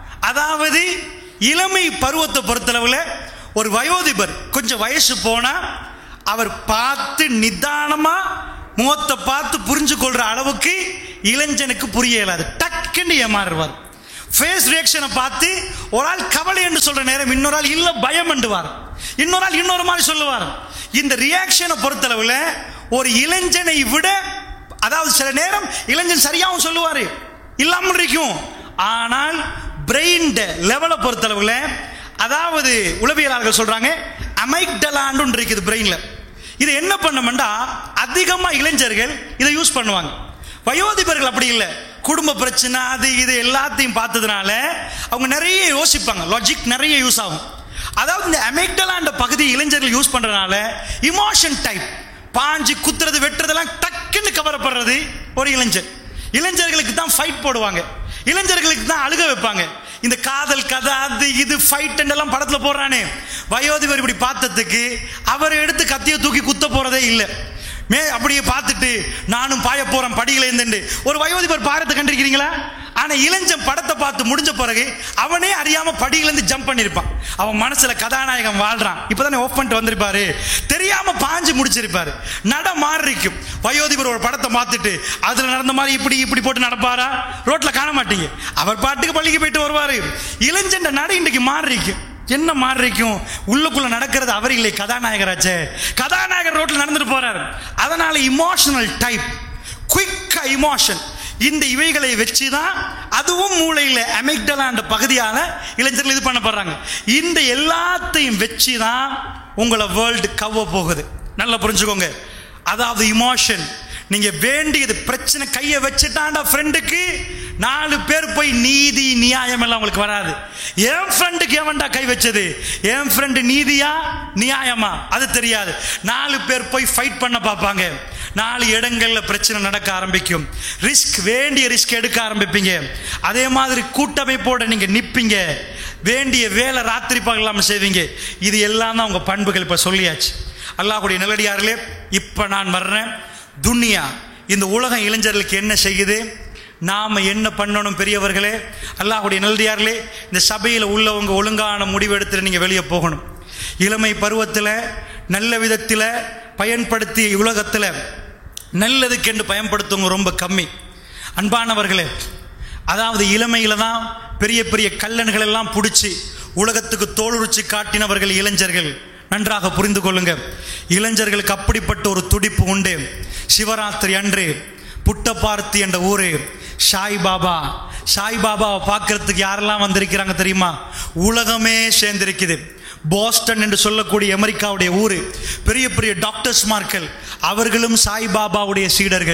S3: அதாவது இளமை பருவத்தை பொறுத்தளவில் ஒரு வயோதிபர் கொஞ்சம் வயசு போனா அவர் பார்த்து நிதானமா முகத்தை பார்த்து புரிஞ்சு கொள்ற அளவுக்கு இளைஞனுக்கு புரிய இயலாது டக்குன்னு ஏமாறுவார் ஃபேஸ் ரியாக்ஷனை பார்த்து ஒரு ஆள் கவலை என்று சொல்ற நேரம் இன்னொரு ஆள் இல்ல பயம் என்றுவார் இன்னொரு ஆள் இன்னொரு மாதிரி சொல்லுவார் இந்த ரியாக்ஷனை பொறுத்தளவுல ஒரு இளைஞனை விட அதாவது சில நேரம் இளைஞன் சரியாகவும் சொல்லுவாரு இல்லாமல் இருக்கும் ஆனால் பிரெயின் லெவலை பொறுத்தளவுல அதாவது உளவியலாளர்கள் சொல்றாங்க அமைக்டலாண்டு ஒன்று இருக்குது பிரெயின்ல இது என்ன பண்ணுமெண்டா அதிகமா இளைஞர்கள் இதை யூஸ் பண்ணுவாங்க வயோதிபர்கள் அப்படி இல்லை குடும்ப பிரச்சனை அது இது எல்லாத்தையும் பார்த்ததுனால அவங்க நிறைய யோசிப்பாங்க லாஜிக் நிறைய யூஸ் ஆகும் அதாவது இந்த அமெக்டலாண்ட பகுதி இளைஞர்கள் யூஸ் பண்றதுனால இமோஷன் டைப் பாஞ்சு குத்துறது வெட்டுறதெல்லாம் டக்குன்னு கவரப்படுறது ஒரு இளைஞர் இளைஞர்களுக்கு தான் ஃபைட் போடுவாங்க இளைஞர்களுக்கு தான் அழுக வைப்பாங்க இந்த காதல் கதை அது இது ஃபைட் எல்லாம் படத்துல போடுறானே வயோதிபர் இப்படி பார்த்ததுக்கு அவர் எடுத்து கத்தியை தூக்கி குத்த போறதே இல்லை மே அப்படியே பார்த்துட்டு நானும் பாய போறேன் படியில இருந்துட்டு ஒரு வயோதிபர் பாரத்தை கண்டிருக்கிறீங்களா ஆனா இளைஞன் படத்தை பார்த்து முடிஞ்ச பிறகு அவனே அறியாம படியில இருந்து ஜம்ப் பண்ணிருப்பான் அவன் மனசுல கதாநாயகன் வாழ்றான் இப்பதானே ஓப் பண்ணிட்டு வந்திருப்பாரு தெரியாம பாஞ்சு முடிச்சிருப்பாரு நட மாறிக்கும் வயோதிபர் ஒரு படத்தை பார்த்துட்டு அதுல நடந்த மாதிரி இப்படி இப்படி போட்டு நடப்பாரா ரோட்ல காண மாட்டீங்க அவர் பாட்டுக்கு பள்ளிக்கு போயிட்டு வருவாரு இளைஞன் நட இன்றைக்கு மாறிக்கும் என்ன மாறிக்கும் உள்ளுக்குள்ள நடக்கிறது அவர் இல்லை கதாநாயகராச்சே கதாநாயகர் ரோட்ல நடந்துட்டு போறாரு அதனால இமோஷனல் டைப் குயிக் இமோஷன் இந்த இவைகளை வச்சு தான் அதுவும் மூளையில் அமெக்டலாண்ட பகுதியால இளைஞர்கள் இது பண்ணப்படுறாங்க இந்த எல்லாத்தையும் வச்சு தான் உங்களை வேர்ல்டு கவ்வ போகுது நல்லா புரிஞ்சுக்கோங்க அதாவது இமோஷன் நீங்க வேண்டியது பிரச்சனை கையை வச்சுட்டாண்டா ஃப்ரெண்டுக்கு நாலு பேர் போய் நீதி நியாயம் எல்லாம் உங்களுக்கு வராது என் ஃப்ரெண்டுக்கு எவன்டா கை வச்சது என் ஃப்ரெண்டு நீதியா நியாயமா அது தெரியாது நாலு பேர் போய் ஃபைட் பண்ண பார்ப்பாங்க நாலு இடங்கள்ல பிரச்சனை நடக்க ஆரம்பிக்கும் ரிஸ்க் வேண்டிய ரிஸ்க் எடுக்க ஆரம்பிப்பீங்க அதே மாதிரி கூட்டமைப்போட நீங்க நிப்பீங்க வேண்டிய வேலை ராத்திரி பகலாம செய்வீங்க இது எல்லாம் தான் உங்க பண்புகள் இப்ப சொல்லியாச்சு அல்லாஹ்வுடைய நல்லடியார்களே இப்ப நான் வர்றேன் துனியா இந்த உலகம் இளைஞர்களுக்கு என்ன செய்யுது நாம என்ன பண்ணணும் பெரியவர்களே அல்லாஹ்வுடைய நல்லடியார்களே இந்த சபையில் உள்ளவங்க ஒழுங்கான முடிவு எடுத்துட்டு நீங்க வெளியே போகணும் இளமை பருவத்தில் நல்ல விதத்தில் பயன்படுத்தி உலகத்தில் நல்லதுக்கென்று பயன்படுத்துவங்க ரொம்ப கம்மி அன்பானவர்களே அதாவது இளமையில தான் பெரிய பெரிய கல்லன்கள் எல்லாம் பிடிச்சி உலகத்துக்கு தோலுரிச்சு காட்டினவர்கள் இளைஞர்கள் நன்றாக புரிந்து கொள்ளுங்க இளைஞர்களுக்கு அப்படிப்பட்ட ஒரு துடிப்பு உண்டு சிவராத்திரி அன்று புட்டபார்த்தி என்ற ஊரு சாய் பாபா சாய் பாபாவை பார்க்கறதுக்கு யாரெல்லாம் வந்திருக்கிறாங்க தெரியுமா உலகமே சேர்ந்திருக்குது போஸ்டன் என்று சொல்லக்கூடிய அமெரிக்காவுடைய ஊர் பெரிய பெரிய டாக்டர்ஸ்மார்கள் அவர்களும் சாய் பாபாவுடைய சீடர்கள்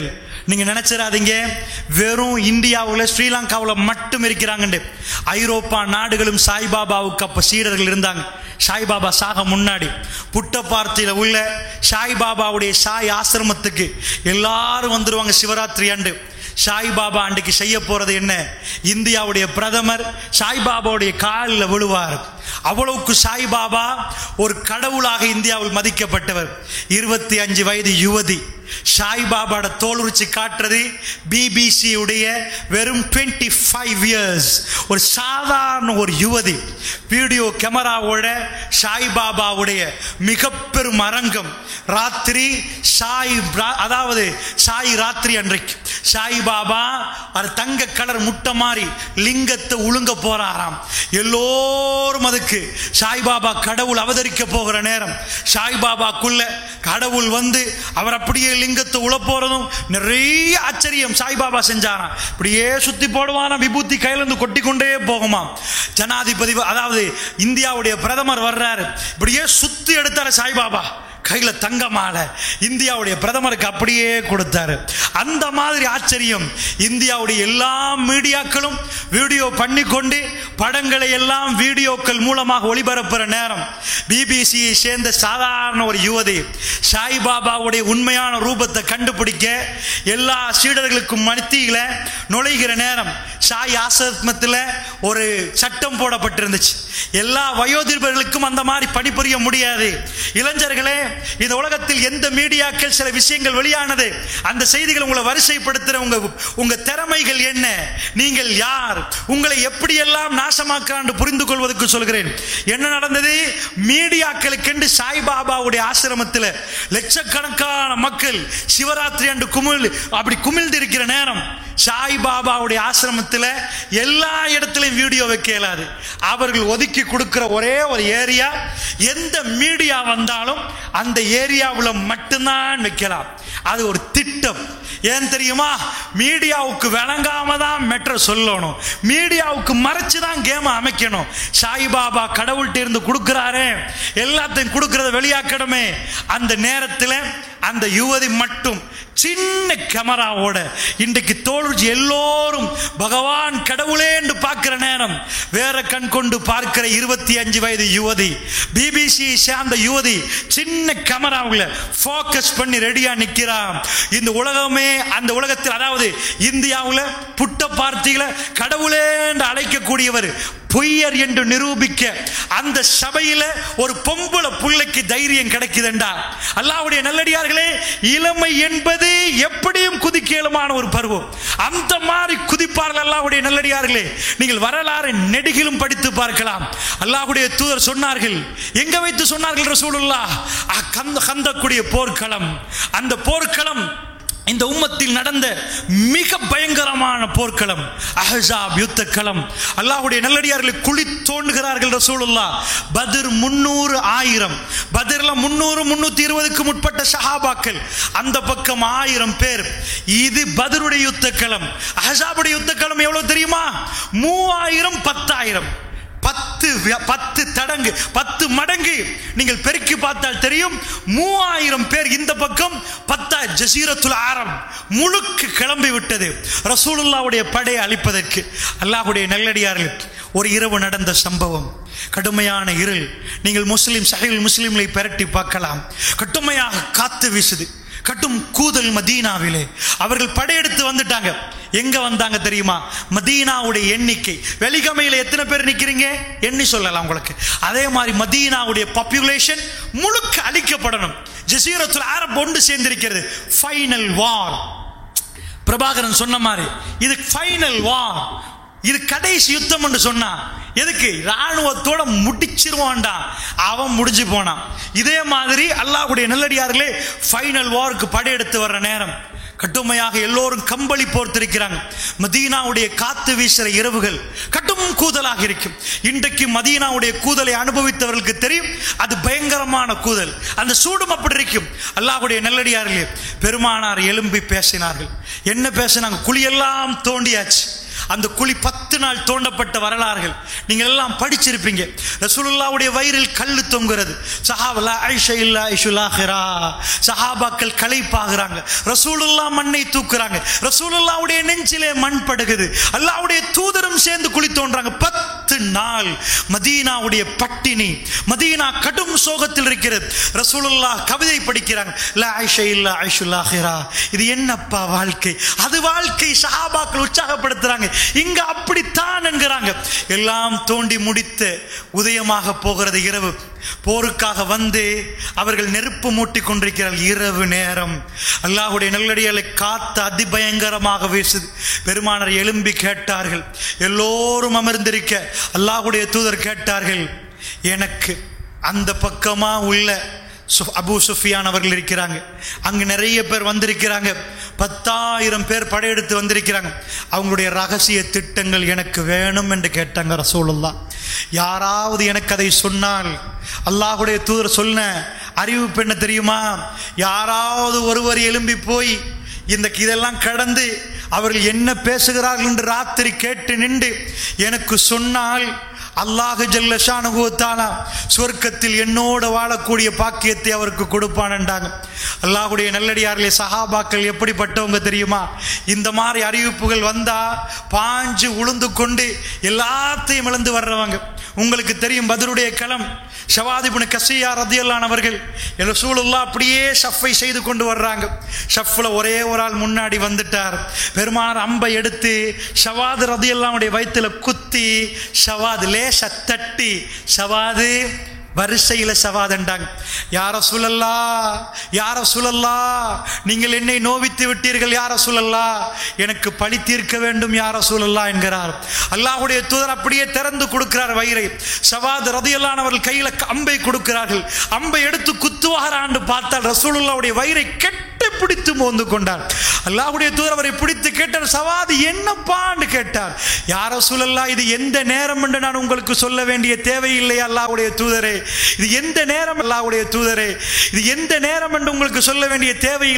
S2: நீங்க நினைச்சிடாதீங்க வெறும் இந்தியாவில் ஸ்ரீலங்காவில் மட்டும் இருக்கிறாங்கண்டு ஐரோப்பா நாடுகளும் சாய்பாபாவுக்கு அப்ப சீடர்கள் இருந்தாங்க சாய்பாபா சாக முன்னாடி புட்டபார்த்தியில் உள்ள சாய்பாபாவுடைய சாய் ஆசிரமத்துக்கு எல்லாரும் வந்துருவாங்க சிவராத்திரி அன்று சாய்பாபா அன்றைக்கு செய்ய போறது என்ன இந்தியாவுடைய பிரதமர் சாய்பாபாவுடைய காலில் விழுவார் அவ்வளவுக்கு சாய்பாபா ஒரு கடவுளாக இந்தியாவில் மதிக்கப்பட்டவர் இருபத்தி அஞ்சு வயது யுவதி சாய்பாபாவோட தோலுரிச்சு காட்டுறது பிபிசி உடைய வெறும் டுவெண்ட்டி ஃபைவ் இயர்ஸ் ஒரு சாதாரண ஒரு யுவதி வீடியோ கேமராவோட சாய்பாபாவுடைய மிக பெரும் அரங்கம் ராத்திரி சாய் ரா- அதாவது சாய் ராத்திரி அன்றைக்கு சாய்பாபா அது தங்க கலர் முட்டை மாதிரி லிங்கத்தை உழுங்க போறாராம் எல்லோரும் அதுக்கு சாய்பாபா கடவுள் அவதரிக்க போகிற நேரம் சாய்பாபாக்குள்ள கடவுள் வந்து அவர் அப்படியே லிங்கத்தை உழ போறதும் நிறைய ஆச்சரியம் சாய்பாபா செஞ்சாராம் இப்படியே சுத்தி போடுவானா விபூதி கையில இருந்து கொட்டி கொண்டே போகுமா ஜனாதிபதி அதாவது இந்தியாவுடைய பிரதமர் வர்றாரு இப்படியே சுத்தி எடுத்தாரு சாய்பாபா கையில தங்க மாலை இந்தியாவுடைய பிரதமருக்கு அப்படியே கொடுத்தாரு அந்த மாதிரி ஆச்சரியம் இந்தியாவுடைய எல்லா மீடியாக்களும் வீடியோ பண்ணி கொண்டு படங்களை எல்லாம் வீடியோக்கள் மூலமாக ஒளிபரப்புற நேரம் பிபிசியை சேர்ந்த சாதாரண ஒரு யுவதி சாய்பாபாவுடைய உண்மையான ரூபத்தை கண்டுபிடிக்க எல்லா சீடர்களுக்கும் மத்தியில நுழைகிற நேரம் சாய் ஆசிரமத்தில் ஒரு சட்டம் போடப்பட்டிருந்துச்சு எல்லா வயோதிபர்களுக்கும் அந்த மாதிரி பணிபுரிய முடியாது இளைஞர்களே இந்த உலகத்தில் எந்த மீடியாக்கள் சில விஷயங்கள் வெளியானது அந்த செய்திகள் உங்களை வரிசைப்படுத்துற உங்க உங்க திறமைகள் என்ன நீங்கள் யார் உங்களை எப்படியெல்லாம் நாசமாக்காண்டு புரிந்து கொள்வதற்கு சொல்கிறேன் என்ன நடந்தது மீடியாக்களுக்கென்று சாய்பாபாவுடைய ஆசிரமத்தில் லட்சக்கணக்கான மக்கள் சிவராத்திரி அன்று குமிழ் அப்படி குமிழ்ந்து இருக்கிற நேரம் சாய்பாபாவுடைய ஆசிரமத்தில் எல்லா இடத்துலையும் வீடியோ வைக்க இயலாது அவர்கள் ஒதுக்கி கொடுக்கிற ஒரே ஒரு ஏரியா எந்த மீடியா வந்தாலும் அந்த ஏரியாவில் மட்டும்தான் வைக்கலாம் அது ஒரு திட்டம் ஏன் தெரியுமா மீடியாவுக்கு விளங்காம தான் மெட்ரோ சொல்லணும் மீடியாவுக்கு மறைச்சு தான் கேம் அமைக்கணும் சாய்பாபா கடவுள்கிட்ட இருந்து கொடுக்குறாரே எல்லாத்தையும் கொடுக்கறத வெளியாக்கணுமே அந்த நேரத்தில் அந்த யுவதி மட்டும் சின்ன கேமராவோட இன்றைக்கு தோல்வி எல்லோரும் பகவான் கடவுளே என்று பார்க்கிற நேரம் வேற கண் கொண்டு பார்க்கிற இருபத்தி அஞ்சு வயது யுவதி பிபிசி சேர்ந்த யுவதி சின்ன கேமராவில் ஃபோக்கஸ் பண்ணி ரெடியா நிக்கிறா இந்த உலகமே அந்த உலகத்தில் அதாவது இந்தியாவில் புட்ட பார்த்திகளை கடவுளே என்று அழைக்கக்கூடியவர் பொய்யர் என்று நிரூபிக்க அந்த சபையில ஒரு பொம்பளை புள்ளைக்கு தைரியம் கிடைக்குதுண்டா அல்லாவுடைய நல்லடியார்களே இளமை என்பது எப்படியும் குதிக்கேலுமான ஒரு பருவம் அந்த மாதிரி குதிப்பார்கள் அல்லாஹ்வுடைய நல்லடியார்களே நீங்கள் வரலாறு நெடுகிலும் படித்து பார்க்கலாம் அல்லாஹ்வுடைய தூதர் சொன்னார்கள் எங்க வைத்து சொன்னார்கள் ரசூலுல்லாஹ் அஹ், கந்த கந்தக்கூடிய போர்க்களம் அந்த போர்க்களம் இந்த உம்மத்தில் நடந்த மிக பயங்கரமான போர்க்களம் அஹசாப் யுத்த களம் அல்லாஹ்வுடைய நல்லடியார்களை குழி தோண்டுகிறார்கள் ரசூலுல்லா பத்ர் முன்னூறு ஆயிரம் பத்ர்ல முன்னூறு முன்னூத்தி இருபதுக்கு முற்பட்ட சஹாபாக்கள் அந்த பக்கம் ஆயிரம் பேர் இது பத்ருடைய யுத்த களம் அஹசாபுடைய யுத்த களம் எவ்வளவு தெரியுமா மூவாயிரம் பத்தாயிரம் பத்து விய- பத்து தடங்கு பத்து மடங்கு நீங்கள் பெருக்கி பார்த்தால் தெரியும் மூவாயிரம் பேர் இந்த பக்கம் பத்தா ஜசீரத்துல் ஆரம் முழுக்க கிளம்பி விட்டது ரசூலுல்லாவுடைய படையை அழிப்பதற்கு அல்லாஹ்வுடைய நல்லடியார்கள் ஒரு இரவு நடந்த சம்பவம் கடுமையான இருள் நீங்கள் முஸ்லிம் சஹீல் முஸ்லிம்களை பெரட்டி பார்க்கலாம் கடுமையாக காத்து வீசுது கட்டும் கூதல் மதீனாவிலே அவர்கள் படையெடுத்து வந்துட்டாங்க எங்க வந்தாங்க தெரியுமா மதீனாவுடைய எண்ணிக்கை வெலிகமையில எத்தனை பேர் நிக்கிறீங்க எண்ணி சொல்லலாம் உங்களுக்கு அதே மாதிரி மதீனாவுடைய பாப்புலேஷன் முழுக்க அழிக்கப்படணும் ஜசீரத்துல் அரப் ஒன்று சேர்ந்திருக்கிறது ஃபைனல் வார் பிரபாகரன் சொன்ன மாதிரி இது ஃபைனல் வார் இது கடைசி யுத்தம் என்று சொன்னா எதுக்கு ராணுவத்தோட முடிச்சிருவான்டா அவன் முடிஞ்சு போனான் இதே மாதிரி அல்லாஹ்வுடைய நல்லடியார்களே ஃபைனல் வாருக்கு படையெடுத்து வர்ற நேரம் கட்டுமையாக எல்லோரும் கம்பளி போர்த்திருக்கிறாங்க மதீனாவுடைய காத்து வீசுற இரவுகள் கட்டும் கூதலாக இருக்கும் இன்றைக்கு மதீனாவுடைய கூதலை அனுபவித்தவர்களுக்கு தெரியும் அது பயங்கரமான கூதல் அந்த சூடும் அப்படி இருக்கும் அல்லாஹ்வுடைய நல்லடியார்களே பெருமானார் எழும்பி பேசினார்கள் என்ன பேசினாங்க குழியெல்லாம் தோண்டியாச்சு அந்த குழி பத்து நாள் தோண்டப்பட்ட வரலாறுகள் நீங்கள் எல்லாம் படிச்சிருப்பீங்க ரசூலுல்லாவுடைய வயிறில் கல்லு தொங்குறது சஹாபலா ஐஷா இல்லா ஐஷுலாஹிரா சஹாபாக்கள் களைப்பாகிறாங்க ரசூலுல்லா மண்ணை தூக்குறாங்க ரசூலுல்லாவுடைய நெஞ்சிலே மண் படுகுது அல்லாவுடைய தூதரும் சேர்ந்து குழி தோன்றாங்க பத்து நாள் மதீனாவுடைய பட்டினி மதீனா கடும் சோகத்தில் இருக்கிறது ரசூலுல்லா கவிதை படிக்கிறாங்க லா ஐஷா இல்லா ஐஷுல்லாஹிரா இது என்னப்பா வாழ்க்கை அது வாழ்க்கை சஹாபாக்கள் உற்சாகப்படுத்துறாங்க இங்க அப்படித்தான் என்கிறாங்க எல்லாம் தோண்டி முடித்து உதயமாக போகிறது இரவு போருக்காக வந்து அவர்கள் நெருப்பு மூட்டி கொண்டிருக்கிறார்கள் இரவு நேரம் அல்லாஹுடைய நல்லடியாலை காத்து அதிபயங்கரமாக வீசுது பெருமானர் எழும்பி கேட்டார்கள் எல்லோரும் அமர்ந்திருக்க அல்லாஹுடைய தூதர் கேட்டார்கள் எனக்கு அந்த பக்கமா உள்ள சு- அபூ சுஃபியான் அவர்கள் இருக்கிறாங்க அங்கு நிறைய பேர் வந்திருக்கிறாங்க பத்தாயிரம் பேர் படையெடுத்து வந்திருக்கிறாங்க அவங்களுடைய ரகசிய திட்டங்கள் எனக்கு வேணும் என்று கேட்டாங்க ரசூலுல்லா யாராவது எனக்கு அதை சொன்னால் அல்லாஹுடைய தூதர் சொன்ன அறிவிப்பு என்ன தெரியுமா யாராவது ஒருவர் எழும்பி போய் இந்த இதெல்லாம் கடந்து அவர்கள் என்ன பேசுகிறார்கள் என்று ராத்திரி கேட்டு நின்று எனக்கு சொன்னால் அல்லாஹு ஜல்லஷானுகுத்தானா சொர்க்கத்தில் என்னோட வாழக்கூடிய பாக்கியத்தை அவருக்கு கொடுப்பான்ண்டாங்க அல்லாஹுடைய நல்லடியார்களே சஹாபாக்கள் எப்படிப்பட்டவங்க தெரியுமா இந்த மாதிரி அறிவிப்புகள் வந்தா பாஞ்சு உளுந்து கொண்டு எல்லாத்தையும் இழந்து வர்றவங்க உங்களுக்கு தெரியும் பதருடைய களம் ஷவாதிபுன் கசியா ரதியல்லான் அவர்கள் ரசூலுல்லா அப்படியே ஷஃப்பை செய்து கொண்டு வர்றாங்க ஷஃப்ல ஒரே ஒரு ஆள் முன்னாடி வந்துட்டார் பெருமானார் அம்பை எடுத்து ஷவாது ரதியல்லாவுடைய வயித்துல குத்தி ஷவாது லேச தட்டி ஷவாது வரிசையில சவாதண்டாங்க யார சுழல்லா யார சுழல்லா நீங்கள் என்னை நோவித்து விட்டீர்கள் யார சுழல்லா எனக்கு பழி தீர்க்க வேண்டும் யார சூழல்லா என்கிறார் அல்லாஹ்வுடைய தூதர் அப்படியே திறந்து கொடுக்கிறார் வயிறை சவாத் ரதியல்லானவர்கள் கையில அம்பை கொடுக்கிறார்கள் அம்பை எடுத்து குத்துவாரான்னு பார்த்தால் ரசூலுல்லாவுடைய வயிறை கெட்டு பிடித்து மோந்து கொண்டார் அல்லாஹ்வுடைய தூதர் அவரை பிடித்து கேட்டார் சவாது என்னப்பான்னு கேட்டார் யார சூழல்லா இது எந்த நேரம் என்று நான் உங்களுக்கு சொல்ல வேண்டிய தேவையில்லை அல்லாஹ்வுடைய தூதரே இது எந்த நேரம் அல்லாஹ்வுடைய தூதரே இது எந்த நேரம் என்று உங்களுக்கு சொல்ல வேண்டிய தேவையில்லை